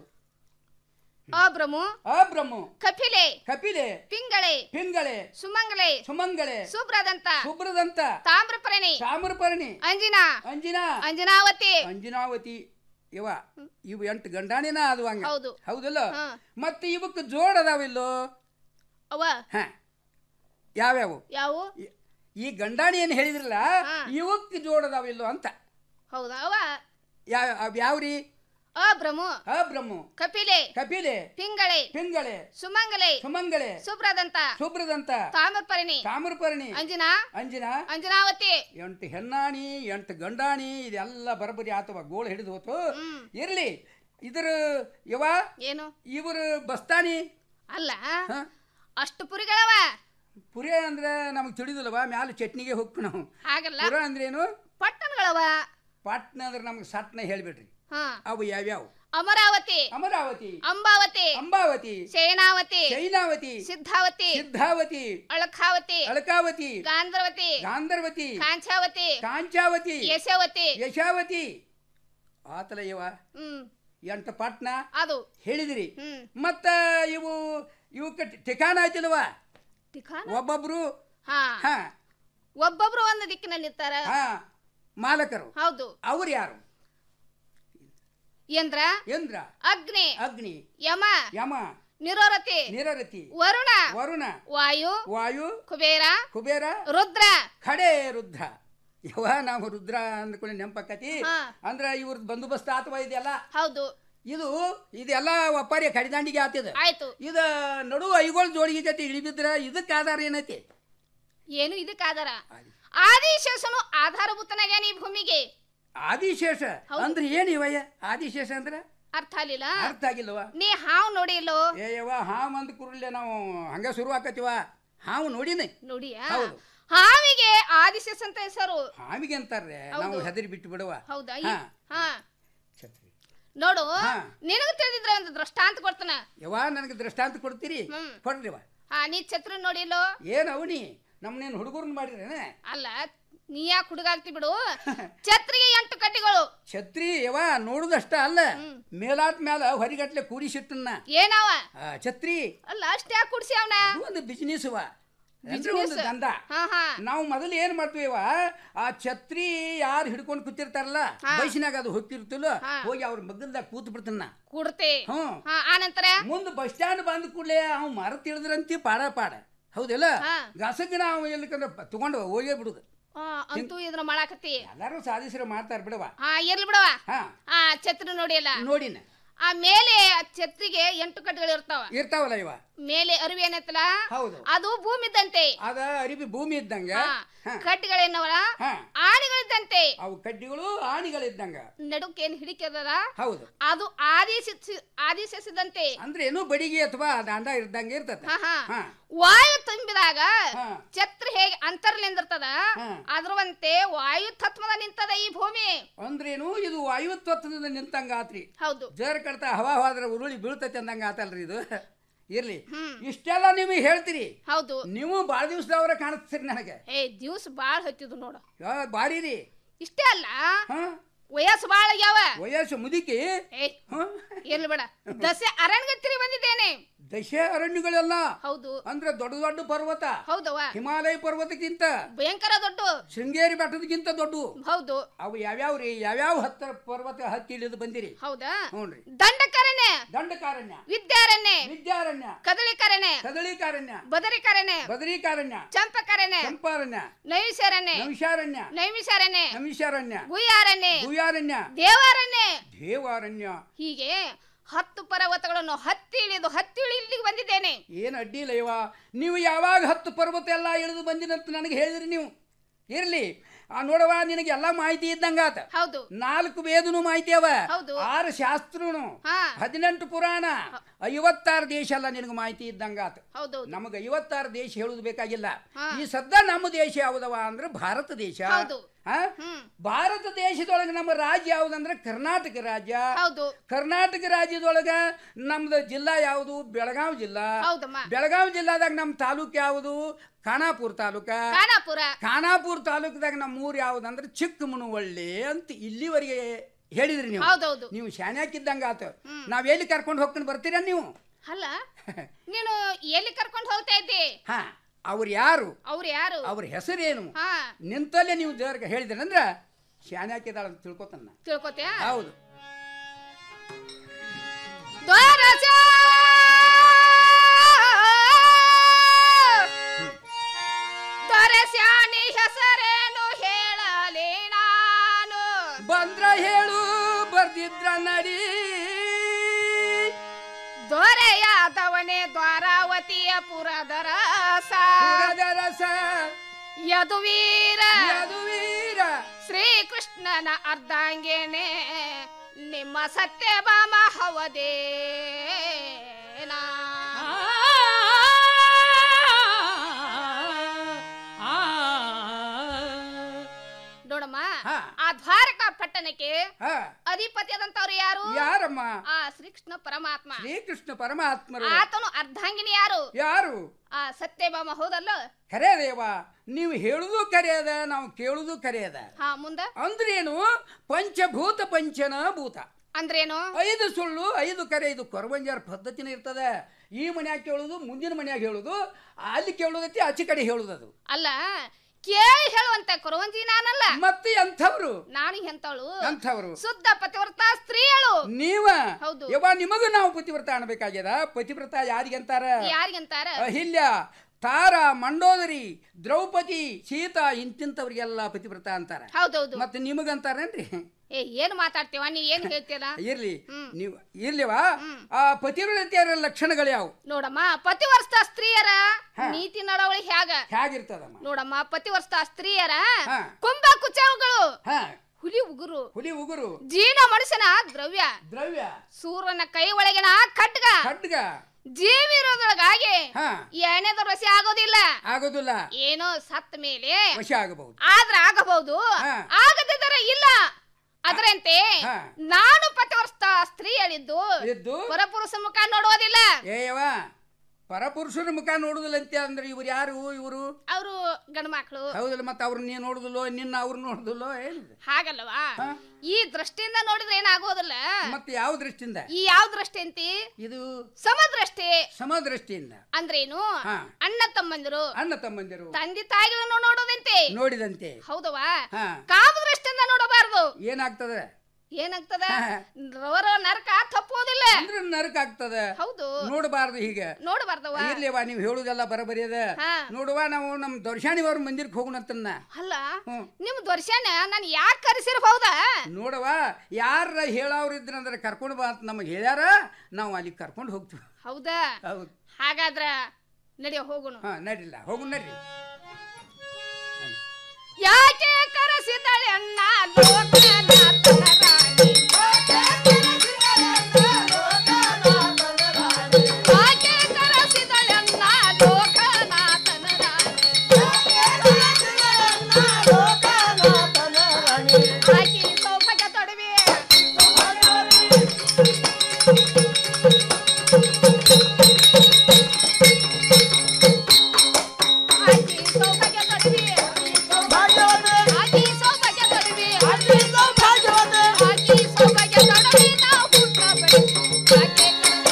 ಅಬ್ರಮು ಅಬ್ರಹ್ಮ ಕಪಿಲೆ ಕಪಿಲೆ ಪಿಂಗಳೆ ಪಿಂಗಳೆ ಸುಮಂಗಲೆ ಸುಮಂಗಳೆ ಸುಬ್ರದಂತ ಶುಭ್ರದಂತ ತಾಮ್ರಪರಣಿ ತಾಮ್ರಪರ್ಣಿ ಅಂಜಿನಾ ಅಂಜಿನಾ ಅಂಜನಾವತಿ ಅಂಜನಾವತಿ ಇವ ಇವು ಎಂಟು ಗಂಡಾಣಿನ ಅದು ಹಂಗ ಹೌದು. ಹೌದಲ್ಲ ಹಾ. ಮತ್ತೆ ಇವಕ್ಕೆ ಜೋಡ್ ಅದಾವಿಲ್ಲೋ ಅವ ಹ ಯಾವ್ಯಾವು ಯಾವು ಈ- ಈ ಗಂಡಾಣಿ ಏನು ಹೇಳಿದ್ರಲ್ಲ ಹಾ. ಇವಕ್ಕೆ ಜೋಡ್ ಅದಾವಿಲ್ಲೋ ಅಂತ ಹೌದಾ ಅವ ಯಾವ ಅವ್ ಯಾವ್ರಿ ಅಬ್ರಮು ಅಬ್ರಹ್ಮ ಕಪಿಲೆ ಕಪಿಲೆ ಪಿಂಗಳೆ ಪಿಂಗಳೆ ಸುಮಂಗಲೆ ಸುಮಂಗಳೆ ಸುಬ್ರದಂತ ಶುಭ್ರದಂತ ತಾಮ್ರಪರಣಿ ತಾಮ್ರಪರ್ಣಿ ಅಂಜನಾ ಅಂಜಿನ ಅಂಜನಾವತಿ ಎಂಟು ಹೆಣ್ಣಾಣಿ ಎಂಟು ಗಂಡಾಣಿ ಇದೆಲ್ಲ ಬರಬರಿ ಆತವ ಗೋಳು ಹಿಡಿದು ಹೋತು ಹ್ಮ್ ಇರ್ಲಿ ಇದ್ರ ಯವ ಏನು ಇವರು ಬಸ್ತಾನಿ ಅಲ್ಲ ಹ? ಅಷ್ಟು ಪುರಿಗಳವ ಪುರಿ ಅಂದ್ರೆ ನಮಗೆ ತಿಳಿದಿಲ್ಲವ ಮ್ಯಾಲ ಚಟ್ನಿಗೆ ಹೋಗ್ತು ನಾವು ಹಾಗಲ್ಲ ಪುರ ಅಂದ್ರೇನು ಪಟ್ಟಣಗಳವ ಪಾಟ್ನ ಅಂದ್ರೆ ನಮ್ಗೆ ಸಟ್ನ ಹೇಳ್ಬಿಡ್ರಿ ಹಾ ಅವು ಯಾವ್ಯಾವು ಅಮರಾವತಿ ಅಮರಾವತಿ ಅಂಬಾವತಿ ಅಂಬಾವತಿ ಸೇನಾವತಿ ಚೈನಾವತಿ ಸಿದ್ಧಾವತಿ ಸಿದ್ಧಾವತಿ ಅಳಖಾವತಿ ಅಳಕಾವತಿ ಗಾಂಧರ್ವತಿ ಗಾಂಧರ್ವತಿ ಕಾಂಚಾವತಿ ಕಾಂಚಾವತಿ ಯಶವತಿ ಯಶಾವತಿ ಆತಲ ಇವ ಹ್ಮ್ ಎಂಟು ಪಟ್ನ ಅದು ಹೇಳಿದಿರಿ ಹ್ಮ್ ಮತ್ತ ಇವು ಇವಕ್ಕೆ ಠಿಕಾನ ಆಯ್ತಿಲ್ವ ಠಿಕಾಣ ಒಬ್ಬೊಬ್ರು ಹಾ ಹಾ ಒಬ್ಬೊಬ್ರು ಒಂದು ದಿಕ್ಕಿನಲ್ಲಿ ನಿಂತಾರ ಹಾ ಮಾಲಕರು ಹೌದು ಅವ್ರು ಯಾರು ಇಂದ್ರ ಇಂದ್ರ ಅಗ್ನಿ ಅಗ್ನಿ ಯಮ ಯಮ ನಿರೋರತಿ ನಿರರತಿ ವರುಣ ವರುಣ ವಾಯು ವಾಯು ಕುಬೇರ ಕುಬೇರ ರುದ್ರ ಖಡೆ ರುದ್ರ ಯವ ನಾವು ರುದ್ರ ಅಂದ್ಕೊಂಡು ನೆನಪಕ್ಕತಿ ಹಾ. ಅಂದ್ರ ಇವ್ರದ್ದು ಬಂದೋಬಸ್ತ್ ಆತವ ಇದೆಲ್ಲ ಹೌದು ಇದು ಇದೆಲ್ಲ ಒಪ್ಪಾರಿ ಕಡಿದಾಂಡಿಗೆ ಆತಿದ ಆಯ್ತು ಇದ ನಡು ಐಗೋಳ ಜೋಡಿಗೆ ಜೊತೆ ಇಳಿಬಿದ್ರ ಇದಕ್ಕೆ ಆಧಾರ ಏನೈತಿ ಏನು ಇದಕ್ಕೆ ಆಧಾರ ಆದಿಶೇಷನು ಆಧಾರಭೂತನಾಗ್ಯಾನ ಈ ಭೂಮಿಗೆ ಆದಿಶೇಷ ಹೌದು. ಅಂದ್ರೆ ಏನು ಇವಯ್ಯ ಆದಿಶೇಷ ಅಂದ್ರ ಅರ್ಥ ಆಗ್ಲಿಲ್ಲ ಅರ್ಥ ಆಗಿಲ್ವ ನೀ ಹಾವ್ ನೋಡಿಲ್ಲೋ ಏ ಯವ್ವ ಹಾವು ಅಂದ ಕುರುಳ್ಳೆ ನಾವು ಹಂಗ ಶುರು ಆಕತಿವ ಹಾವು ನೋಡಿನಿ ನೋಡಿಯಾ ಹೌದು. ಹಾವಿಗೆ ಆದಿಶೇಷ ಅಂತ ಹೆಸರು ಹಾವಿಗೆ ಅಂತಾರ್ರೆ ನಾವು ಹೌದು. ಹೆದರಿ ಬಿಟ್ಟು ಬಿಡುವ ಹೌದಾ ಹಾ. ಈ- ಹಾ ಛತ್ರಿ. ನೋಡು ಹಾ. ನಿನಗ ತಿಳಿದಿದ್ರೆ ಒಂದು ದೃಷ್ಟಾಂತ ಕೊಡ್ತಾನ ಯವ್ವ ನನಗೆ ದೃಷ್ಟಾಂತ ಕೊಡ್ತೀರಿ ಹ್ಮ್. ಕೊಡ್ರಿವ ಹಾ ನೀ ಛತ್ರ ನೋಡಿಲ್ಲೋ ಏನ್ ಅವನಿ ನಮ್ಮನೇನು ಹುಡುಗರನ್ನ ಮಾಡಿದ್ರೇನೆ ಅಲ್ಲ ನೀ ಯಾಕೆ ಹುಡುಗಾಗ್ತಿ ಬಿಡು ಛತ್ರಿಗೆ ಎಂಟು ಕಟ್ಟಿಗಳು ಛತ್ರಿ ಯವ ನೋಡುದಷ್ಟ ಅಲ್ಲ ಮೇಲಾತ್ ಮ್ಯಾಲ ಹೊರಿಗಟ್ಲೆ ಕೂಡಿಸಿಟ್ಟನ್ನ ಏನವ ಆ, ಛತ್ರಿ ಅಲ್ಲ ಅಷ್ಟೇ ಯಾಕೆ ಕುಡ್ಸಿ ಅವನ ಅದು ಒಂದು ಬಿಸಿನೆಸ್ ವ ಅಂದ್ರೆ ಒಂದು Business. ದಂಧ ಹಾ ಹಾ ನಾವು ಮೊದಲು ಏನ್ ಮಾಡ್ತೀವ ಆ ಛತ್ರಿ ಯಾರು ಹಿಡ್ಕೊಂಡು ಕೂತಿರ್ತಾರಲ್ಲ ಹಾ. ಬೈಸಿನಾಗ ಅದು ಹೋಗ್ತಿರ್ತಿಲ್ಲ ಹಾ. ಹೋಗಿ ಅವ್ರ ಮಗ್ಗಲ್ದಾಗ ಕೂತ್ ಬಿಡ್ತಾನ ಕುಡ್ತೆ ಹ್ಮ್ ಹಾ ಆನಂತರ ಮುಂದೆ ಬಸ್ ಸ್ಟ್ಯಾಂಡ್ ಬಂದ ಕೂಡಲೇ ಅವ್ ಮರ ತಿಳಿದ್ರಂತಿ ಪಾಡ ಪಾಡ ಹೌದಿಲ್ಲ ಹಾ. ಗಸಗ ನಾವು ಎಲ್ಲಿಕಂದ್ರೆ ತಗೊಂಡು ಹೋಗೇ ಬಿಡುದು ಆ, ಅಂತೂ ಇದ್ರ ಮಾಡಾಕತ್ತಿ ಎಲ್ಲಾರು ಸಾಧಿಸ್ರ ಮಾಡ್ತಾರ ಬಿಡವ ಹಾ ಇರ್ಲಿ ಬಿಡವ ಹಾ ಆ ಛತ್ರ ನೋಡಿಲ್ಲ ನೋಡಿನ ಆ ಮೇಲೆ ಛತ್ರಿಗೆ ಎಂಟು ಕಟ್ಟಿಗಳು ಇರ್ತಾವ ಇರ್ತಾವಲ್ಲ ಇವ ಮೇಲೆ ಅರಿವಿ ಏನೈತಲ್ಲ ಹೌದು ಅದು ಭೂಮಿ ಇದ್ದಂತೆ ಅದ ಅರಿಬಿ ಭೂಮಿ ಇದ್ದಂಗ ಹಾ. ಹಾ. ಕಟ್ಟಿಗಳೇನವಲ್ಲ ಹಾ ಆಣಿಗಳಿದ್ದಂತೆ ಅವು ಕಡ್ಡಿಗಳು ಆಣಿಗಳಿದ್ದಂಗ ನಡುಕೇನ್ ಹಿಡಿಕದ ಹೌದು ಅದು ಆದೇಶಿಸಿ ಆದೇಶಿಸಿದಂತೆ ಅಂದ್ರೆ ಏನು ಬಡಿಗೆ ಅಥವಾ ದಾಂಡ ಇದ್ದಂಗೆ ಇರ್ತದ ಹಾ ಹಾ ಹಾ ವಾಯು ತುಂಬಿದಾಗ ಹಾ. ಛತ್ರ ಹೇಗೆ ಅಂತರ್ಲಿಂದಿರ್ತದ ಹಾ. ಅದ್ರವಂತೆ ವಾಯು ತತ್ವದ ನಿಂತದ ಈ ಭೂಮಿ ಅಂದ್ರೇನು ಇದು ವಾಯುತ್ವದಿಂದ ನಿಂತಂಗ ಆತ್ರಿ ಹೌದು ಜರ್ ಕಡ್ತ ಹವಾ ಹೋದ್ರೆ ಉರುಳಿ ಬೀಳ್ತೈತೆ ಅಂದಂಗ ಆತಲ್ರಿ ಇದು ಇರ್ಲಿ ಹ್ಮ್. ಇಷ್ಟೆಲ್ಲ ನಿಮಗೆ ಹೇಳ್ತೀರಿ ಹೌದು ನೀವು ಭಾಳ ದಿವಸದವ್ರ ಕಾಣಿಸ್ತೀರಿ ನನಗೆ ಏ ದಿವ್ಸ ಬಾಳ್ ಹತ್ತಿದ್ದು ನೋಡು ಯಾ, ಬಾರಿ ರೀ ಇಷ್ಟೇ ಅಲ್ಲ ಹಾ ವಯಸ್ಸು ಬಾಳ ಆಗ್ಯಾವ ವಯಸ್ಸು ಮುದುಕಿ ಏ ಹಾ ಇರ್ಲಿ ಬೇಡ ದಸೆ ಅರಣ್ಯಗತ್ತಿರಿ ಬಂದಿದ್ದೇನೆ ದಶ ಅರಣ್ಯಗಳೆಲ್ಲ ಹೌದು ಅಂದ್ರೆ ದೊಡ್ಡ ದೊಡ್ಡ ಪರ್ವತ ಹೌದವ ಹಿಮಾಲಯ ಪರ್ವತಕ್ಕಿಂತ ಭಯಂಕರ ದೊಡ್ಡ ಶೃಂಗೇರಿ ಬೆಟ್ಟದಕ್ಕಿಂತ ದೊಡ್ಡ ಹೌದು ಅವು ಯಾವ್ಯಾವ ರೀ ಯಾವ್ಯಾವ ಹತ್ತ ಪರ್ವತ ಹತ್ತಿ ಇಳಿದು ಬಂದಿರಿ ಹೌದಾ ಹ್ಞೂನ್ರಿ ದಂಡಕರಣೆ ದಂಡಕಾರಣ್ಯ ವಿದ್ಯಾರಣ್ಯ ವಿದ್ಯಾರಣ್ಯ ಕದಳಿಕರಣೆ ಕದಳಿಕಾರಣ್ಯ ಬದರಿಕರಣೆ ಬದರಿಕಾರಣ್ಯ ಚಂಪಕರಣೆ ಚಂಪಾರಣ್ಯ ನೈವಿಶರಣ್ಯ ನವಿಶಾರಣ್ಯ ನೈಮಿಷಾರಣ್ಯ ನಮಿಷಾರಣ್ಯ ಗುಯ್ಯಾರಣ್ಯ ಭೂಯಾರಣ್ಯ ದೇವಾರಣ್ಯ ದೇವಾರಣ್ಯ ಹೀಗೆ ಹತ್ತು ಪರ್ವತಗಳನ್ನು ಹತ್ತಿ ಇಳಿದು ಹತ್ತಿ ಇಳಿ ಇಲ್ಲಿಗೆ ಬಂದಿದ್ದೇನೆ ಏನು ಅಡ್ಡಿಲ್ಲ ಇವ ನೀವು ಯಾವಾಗ ಹತ್ತು ಪರ್ವತ ಎಲ್ಲ ಇಳಿದು ಬಂದಿನಂತ ನನಗೆ ಹೇಳಿದ್ರಿ ನೀವು ಇರ್ಲಿ ಆ ನೋಡವ ನಿನಗೆ ಎಲ್ಲ ಮಾಹಿತಿ ಇದ್ದಂಗಾತ ಹೌದು ನಾಲ್ಕು ವೇದನು ಮಾಹಿತಿ ಅವ ಹೌದು. ಆರು ಶಾಸ್ತ್ರನು ಹಾ ಹದಿನೆಂಟು ಪುರಾಣ ಐವತ್ತಾರು ದೇಶ ಎಲ್ಲ ನಿನಗೆ ಮಾಹಿತಿ ಇದ್ದಂಗಾತ ಹೌದು ನಮಗೆ ಐವತ್ತಾರು ದೇಶ ಹೇಳುದು ಬೇಕಾಗಿಲ್ಲ ಹಾ. ಈ ಸದ್ದ ನಮ್ಮ ದೇಶ ಯಾವುದವ ಅಂದ್ರೆ ಭಾರತ ದೇಶ ಹೌದು. ಹಾ? ಹ್ಮ್ ಭಾರತ ದೇಶದೊಳಗೆ ನಮ್ಮ ರಾಜ್ಯ ಯಾವುದಂದ್ರೆ ಕರ್ನಾಟಕ ರಾಜ್ಯ ಹೌದು ಕರ್ನಾಟಕ ರಾಜ್ಯದೊಳಗ ನಮ್ದು ಜಿಲ್ಲಾ ಯಾವುದು ಬೆಳಗಾವಿ ಜಿಲ್ಲಾ ಹೌದಮ್ಮ ಬೆಳಗಾವಿ ಜಿಲ್ಲಾದಾಗ ನಮ್ಮ ತಾಲೂಕು ಯಾವುದು ಖಾನಾಪುರ ತಾಲೂಕ ಖಾನಾಪುರ ಖಾನಾಪುರ ತಾಲೂಕದಾಗ ನಮ್ಮ ಊರು ಯಾವುದಂದ್ರೆ ಚಿಕ್ಕಮನವಳ್ಳಿ ಅಂತ ಇಲ್ಲಿವರೆಗೆ ಹೇಳಿದ್ರಿ ನೀವು ಹೌದೌದು ನೀವು ಶಾನ್ಯಾಕಿದ್ದಂಗ ಆತ ನಾವ್ ಎಲ್ಲಿ ಕರ್ಕೊಂಡು ಹೋಗ್ಕೊಂಡು ಬರ್ತೀರಾ ನೀವು ಅಲ್ಲ ನೀನು ಎಲ್ಲಿ ಕರ್ಕೊಂಡು ಹೋಗ್ತಾ ಇದ್ದಿ ಹಾ ಅವ್ರು ಯಾರು ಅವ್ರು ಯಾರು ಅವ್ರ ಹೆಸರೇನು ಹಾ ನಿಂತಲ್ಲೇ ನೀವು ದೇವ್ರಿಗೆ ಹೇಳಿದ್ರಂದ್ರ ಶಾನ್ಯಾಕಿದಾಳ ಅಂತ ತಿಳ್ಕೊತಾನ ತಿಳ್ಕೊತ್ಯಾ ಹೌದು ದ್ವಾರಸ ದೊರೆಸ್ಯಾನಿ ಹೆಸರೇನು ಹೇಳಲಿ ನಾನು ಬಂದ್ರ ಹೇಳು ಬರ್ದಿದ್ರ ನಡಿ ದೊರೆಯಾದವನೇ ದ್ವಾರಾವತಿಯ ಪುರದರಸ ಪುರದರಸ ಯದುವೀರ ಯದುವೀರ ಶ್ರೀಕೃಷ್ಣನ ಅರ್ಧಾಂಗೇನೆ ನಿಮ್ಮ ಸತ್ಯಭಾಮ ಹವದೇನಾ ನೋಡಮ್ಮ ಹಾ. ಆ ದ್ವಾರಕಾ ಪಟ್ಟಣಕ್ಕೆ ಹಾ ಅಧಿಪತಿಯಾದಂತವ್ರು ಯಾರು ಯಾರಮ್ಮ ಆ ಶ್ರೀಕೃಷ್ಣ ಪರಮಾತ್ಮ ಶ್ರೀಕೃಷ್ಣ ಪರಮಾತ್ಮರು ಆತನು ಅರ್ಧಾಂಗಿನಿ ಯಾರು ಯಾರು ಆ ಸತ್ಯಭಾಮ ಹೌದಲ್ಲ ಖರೆ ದೇವ ನೀವು ಹೇಳುದು ಕರೆಯದ ನಾವು ಕೇಳುದು ಕರೆಯದ ಹಾ ಮುಂದ ಅಂದ್ರೇನು ಪಂಚಭೂತ ಪಂಚನ ಭೂತ ಅಂದ್ರೇನು ಐದು ಸುಳ್ಳು ಐದು ಕರೆ ಇದು ಕೊರವಂಜಾರ ಪದ್ಧತಿನೇ ಇರ್ತದೆ ಈ ಮನ್ಯಾಗ ಕೇಳುದು ಮುಂದಿನ ಮನ್ಯಾಗ ಹೇಳುದು ಅಲ್ಲಿ ಕೇಳುದೈತಿ ಆಚೆ ಕಡೆ ಹೇಳುದು ಅದು ಅಲ್ಲ ಕೇಳಿ ಹೇಳುವಂತ ಕೊರವಂಜಿ ನಾನಲ್ಲ ಮತ್ತೆ ಎಂಥವ್ರು ನಾನು ಎಂತವಳು ಎಂಥವ್ರು ಶುದ್ಧ ಪತಿವ್ರತ ಸ್ತ್ರೀಯಳು ನೀವ ಹೌದು. ಯವ್ವ ನಿಮಗೂ ನಾವು ಪತಿವ್ರತ ಅನ್ಬೇಕಾಗ್ಯದ ಪತಿವ್ರತ ಯಾರಿಗಂತಾರ ಯಾರಿಗಂತಾರ ಅಹಿಲ್ಯ ತಾರ ಮಂಡೋದರಿ ದ್ರೌಪದಿ ಸೀತಾ ಇಂತಿಂತವ್ರಿಗೆಲ್ಲ ಪತಿವ್ರತ ಅಂತಾರ ಹೌದೌದು ಮತ್ತೆ ನಿಮಗಂತಾರೇನ್ರಿ ಏ ಏನ್ ಮಾತಾಡ್ತೀವ ನೀ ಏನ್ ಹೇಳ್ತೀರ ಇರ್ಲಿ ನೀವು ಇರ್ಲಿವಾ ಆ ಪತಿವ್ರತೆಯರ ಲಕ್ಷಣಗಳು ಯಾವು ನೋಡಮ್ಮ ಪತಿವರ್ಷ ಸ್ತ್ರೀಯರ ನೀತಿ ನಡವಳಿ ಹ್ಯಾಗ ಹೇಗಿರ್ತದಮ್ಮ ನೋಡಮ್ಮ ಪತಿವರ್ಷ ಸ್ತ್ರೀಯರ ಹಾ. ಕುಂಭ ಕುಚವುಗಳು ಹಾ ಹುಲಿ ಉಗುರು ಹುಲಿ ಉಗುರು ಜೀನ ಮನುಷ್ಯನ ದ್ರವ್ಯ ದ್ರವ್ಯ ಸೂರ್ಯನ ಕೈ ಒಳಗಿನ ಖಡ್ಗ ಖಡ್ಗ ಜೀವಿ ಇರೋದ್ರೊಳಗಾಗಿ ಹಾ ಎಣ್ಣೆದ ರಸಿ ಆಗೋದಿಲ್ಲ ಆಗೋದಿಲ್ಲ ಏನೋ ಸತ್ತ ಮೇಲೆ ವಶ ಆಗಬಹುದು ಆದ್ರ ಆಗಬಹುದು ಹಾ. ಆಗದಿದ್ದರೆ ಇಲ್ಲ ಅದರಂತೆ ಹಾ. ನಾನು ಪತಿವರ್ಷ ಸ್ತ್ರೀ ಹೇಳಿದ್ದು ಇದ್ದು ಪರಪುರುಷ ಮುಖ ನೋಡೋದಿಲ್ಲ ಏಯವ ಪರಪುರುಷರ ಮುಖ ನೋಡುದಿಲ್ಲ ಅಂತ ಅಂದ್ರೆ ಇವ್ರು ಯಾರು ಇವರು ಅವರು ಗಂಡ್ಮಕ್ಳು ಹೌದಲ್ಲ ಮತ್ತೆ ಅವ್ರು ನೀ ನೋಡುದಿಲ್ಲೋ ನಿನ್ನ ಅವ್ರು ನೋಡುದಿಲ್ಲೋ ಏನಿದೆ ಹಾಗಲ್ವಾ ಈ ದೃಷ್ಟಿಯಿಂದ ನೋಡಿದ್ರೆ ಏನಾಗೋದಿಲ್ಲ ಮತ್ತೆ ಯಾವ ದೃಷ್ಟಿಯಿಂದ ಈ ಯಾವ ದೃಷ್ಟಿ ಅಂತಿ ಇದು ಸಮದೃಷ್ಟಿ ಸಮದೃಷ್ಟಿಯಿಂದ ಅಂದ್ರೇನು ಹಾ. ಅಣ್ಣ ತಮ್ಮಂದಿರು ಅಣ್ಣ ತಮ್ಮಂದಿರು ತಂದೆ ತಾಯಿಗಳನ್ನು ನೋಡೋದಂತೆ ನೋಡಿದಂತೆ ಹೌದವಾ ಹಾ ಕಾಮ ದೃಷ್ಟಿಯಿಂದ ನೋಡಬಾರದು ಏನಾಗ್ತದೆ ಏನಾಗ್ತದ ಹಾ. ರವರ ನರಕ ತಪ್ಪೋದಿಲ್ಲ ಅಂದ್ರೆ ನರಕ ಆಗ್ತದೆ ಹೌದು ನೋಡಬಾರ್ದು ಹೀಗೆ ನೋಡಬಾರ್ದವ ಇರ್ಲಿವಾ ನೀವು ಹೇಳುದೆಲ್ಲ ಬರಬರಿ ಅದ ಹಾ. ನೋಡುವ ನಾವು ನಮ್ ದರ್ಶಾಣಿಯವ್ರ ಮಂದಿರಕ್ಕೆ ಹೋಗೋಣಂತನ್ನ ಅಲ್ಲ ಹ್ಮ್. ನಿಮ್ ದರ್ಶನ ನಾನು ಯಾಕೆ ಕರೆಸಿರ್ಬಹುದಾ ನೋಡವ ಯಾರ ಹೇಳವ್ರು ಇದ್ರಂದ್ರೆ ಕರ್ಕೊಂಡು ಬಾ ಅಂತ ನಮಗೆ ಹೇಳ್ಯಾರ ನಾವು ಅಲ್ಲಿ ಕರ್ಕೊಂಡು ಹೋಗ್ತೀವಿ ಹೌದಾ ಹೌದು ಹಾಗಾದ್ರ ನಡೆಯ ಹೋಗುನು ಹಾ ನಡಿಲ್ಲ ಹೋಗು ನಡ್ರಿ ಯಾಕೆ ಕರೆಸಿದಳೆ ಅಣ್ಣ ಲೋಕನಾಥನ ರಾಣಿ ಯಾಕೆ ಕರೆಸಿದಳೆ ಅಣ್ಣ ಲೋಕನಾಥನ ರಾಣಿ ಆಕಿ ಸೌಭಾಗ್ಯ ತೊಡವಿ ಆಕಿ ಸೌಭಾಗ್ಯ ತೊಡವಿ ಆಕಿ ಸೌಭಾಗ್ಯ ತೊಡವಿ ಆಕಿ ಸೌಭಾಗ್ಯ ತೊಡವಿ ನಾವು ಹುಟ್ಟಬಡಿ ಆಕೆ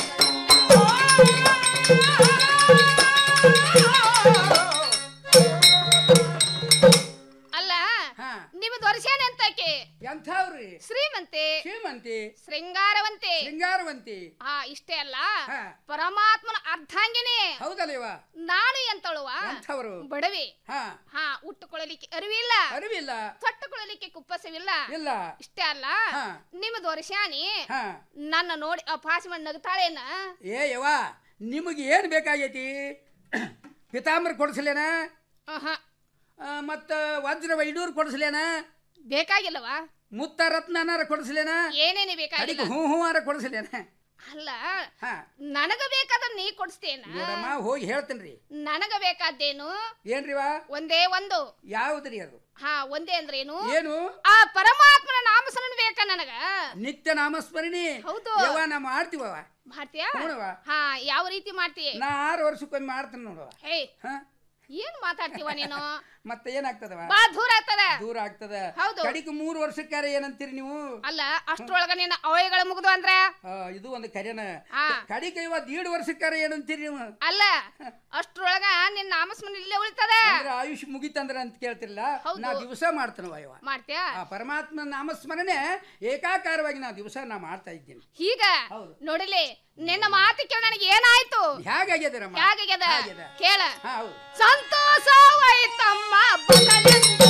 ಅಲ್ಲ ಹಾ ನಿಮ್ಮ ದೊರಸೇನೆ ಅಂತಾಕೆ ಎಂಥವ್ರಿ ಶ್ರೀಮಂತೆ ಶ್ರೀಮಂತಿ ಶೃಂಗಾರವಂತೆ ಶೃಂಗಾರವಂತಿ ಹಾ ಇಷ್ಟೇ ಅಲ್ಲ ಹಾ. ಪರಮಾತ್ಮನ ಅರ್ಧಾಂಗಿನಿ ಹೌದಲ್ಲ ಇವ ನಾನು ಎಂತಳುವ ಎಂಥವ್ರು ಬಡವಿ ಹಾ ಹಾ ಉಟ್ಟುಕೊಳ್ಳಲಿಕ್ಕೆ ಅರಿವಿಲ್ಲ ಅರಿವಿಲ್ಲ ತೊಟ್ಟುಕೊಳ್ಳಲಿಕ್ಕೆ ಕುಪ್ಪಸವಿಲ್ಲ ಇಲ್ಲ ಇಷ್ಟೇ ಅಲ್ಲ ಹಾ. ನಿಮ್ಮ ದೊರಸ್ಯಾನಿ ಹಾ ನನ್ನ ನೋಡಿ ಆ ಪಾಸಿ ಮಾಡಿ ನಗ್ತಾಳೇನ ಏ ಯವ್ವ ನಿಮಗೆ ಏನು ಬೇಕಾಗೈತಿ ಪಿತಾಂಬರ ಕೊಡಿಸ್ಲೇನ ಆಹಾ, ಮತ್ತು ವಜ್ರ ವೈಡೂರು ಕೊಡಿಸ್ಲೇನ ಬೇಕಾಗಿಲ್ಲವಾ ಮುತ್ತ ರತ್ನನಾರ ಕೊಡಿಸ್ಲೇನ ಏನೇನು ಅಡಿಗೆ ಬೇಕಾಗಿಲ್ಲ ಹೂ ಹೂವಾರ ಕೊಡಿಸ್ಲೇನ ಅಲ್ಲ ಹಾ ನನಗ ಬೇಕಾದ್ರೆ ನೀ ಕೊಡಿಸ್ತೇನ ನೋಡಮ್ಮ ಹೋಗಿ ಹೇಳ್ತೇನ್ರಿ ನನಗ ಬೇಕಾದ್ದೇನು ಏನ್ರಿವ ಒಂದೇ ಒಂದು ಯಾವುದ್ರಿ ಅದು ಹಾ ಒಂದೇ ಅಂದ್ರೇನು ಏನು ಆ ಪರಮಾತ್ಮನ ನಾಮಸ್ಮರಣ ಬೇಕಾ ನನಗ ನಿತ್ಯ ನಾಮಸ್ಮರಣಿ ಹೌದು. ಯವ್ವ ನಾ ಮಾಡ್ತೀವವ ಮಾಡ್ತೀಯಾ ಹೂನವ್ವ. ಹಾ ಯಾವ ರೀತಿ ಮಾಡ್ತೀಯ ನಾ ಆರು ವರ್ಷಕ್ಕೊಮ್ಮೆ ಮಾಡ್ತೇನೆ ನೋಡುವ ಹೇ ಹಾ ಏನ್ ಮಾತಾಡ್ತೀವ ನೀನು ಮತ್ತೆ ಏನಾಗ್ತದವ ಬಾ ದೂರ ಆಗ್ತದ ದೂರ ಆಗ್ತದ ಹೌದು. ಕಡಿಗೆ ಮೂರು ವರ್ಷಕ್ಕಾರ ಏನಂತೀರಿ ನೀವು ಅಲ್ಲ ಅಷ್ಟ್ರೊಳಗ ನಿನ್ನ ಅವಯಗಳ ಮುಗ್ದು ಅಂದ್ರ ಆ, ಇದು ಒಂದು ಕರೆನ ಹಾ. ಕಡಿಗೆ ಇವ ದೀಡ್ ವರ್ಷಕ್ಕಾರ ಏನಂತೀರಿ ನೀವು ಅಲ್ಲ ಅಷ್ಟ್ರೊಳಗ ನಿನ್ನ ನಾಮಸ್ಮರಣ ಇಲ್ಲೇ ಉಳಿತದ ಅಂದ್ರೆ ಆಯುಷ್ ಮುಗಿತಂದ್ರ ಅಂತ ಕೇಳ್ತಿರಲ್ಲ ಹೌದು. ನಾ ದಿವಸ ಮಾಡ್ತೇನವ ಇವ ಮಾಡ್ತೀಯಾ ಆ ಪರಮಾತ್ಮ ನಾಮಸ್ಮರಣೆ ಏಕಾಕಾರವಾಗಿ ನಾ ದಿವಸ ನಾ ಮಾಡ್ತಾ ಇದ್ದೀನಿ ಹೀಗ ಹೌದು. ನೋಡಿಲಿ ನಿನ್ನ ಮಾತು ಕೇಳಿ ನನಗೆ ಏನಾಯ್ತು ಹೇಗಾಗ್ಯದರಮ್ಮ ಹೇಗಾಗ್ಯದ ಹಾಗ್ಯದ. ಕೇಳ ಹಾ ಹೌದು ಸಂತೋಷವಾಯ್ತಮ್ಮ ಬಸಳೆಂದು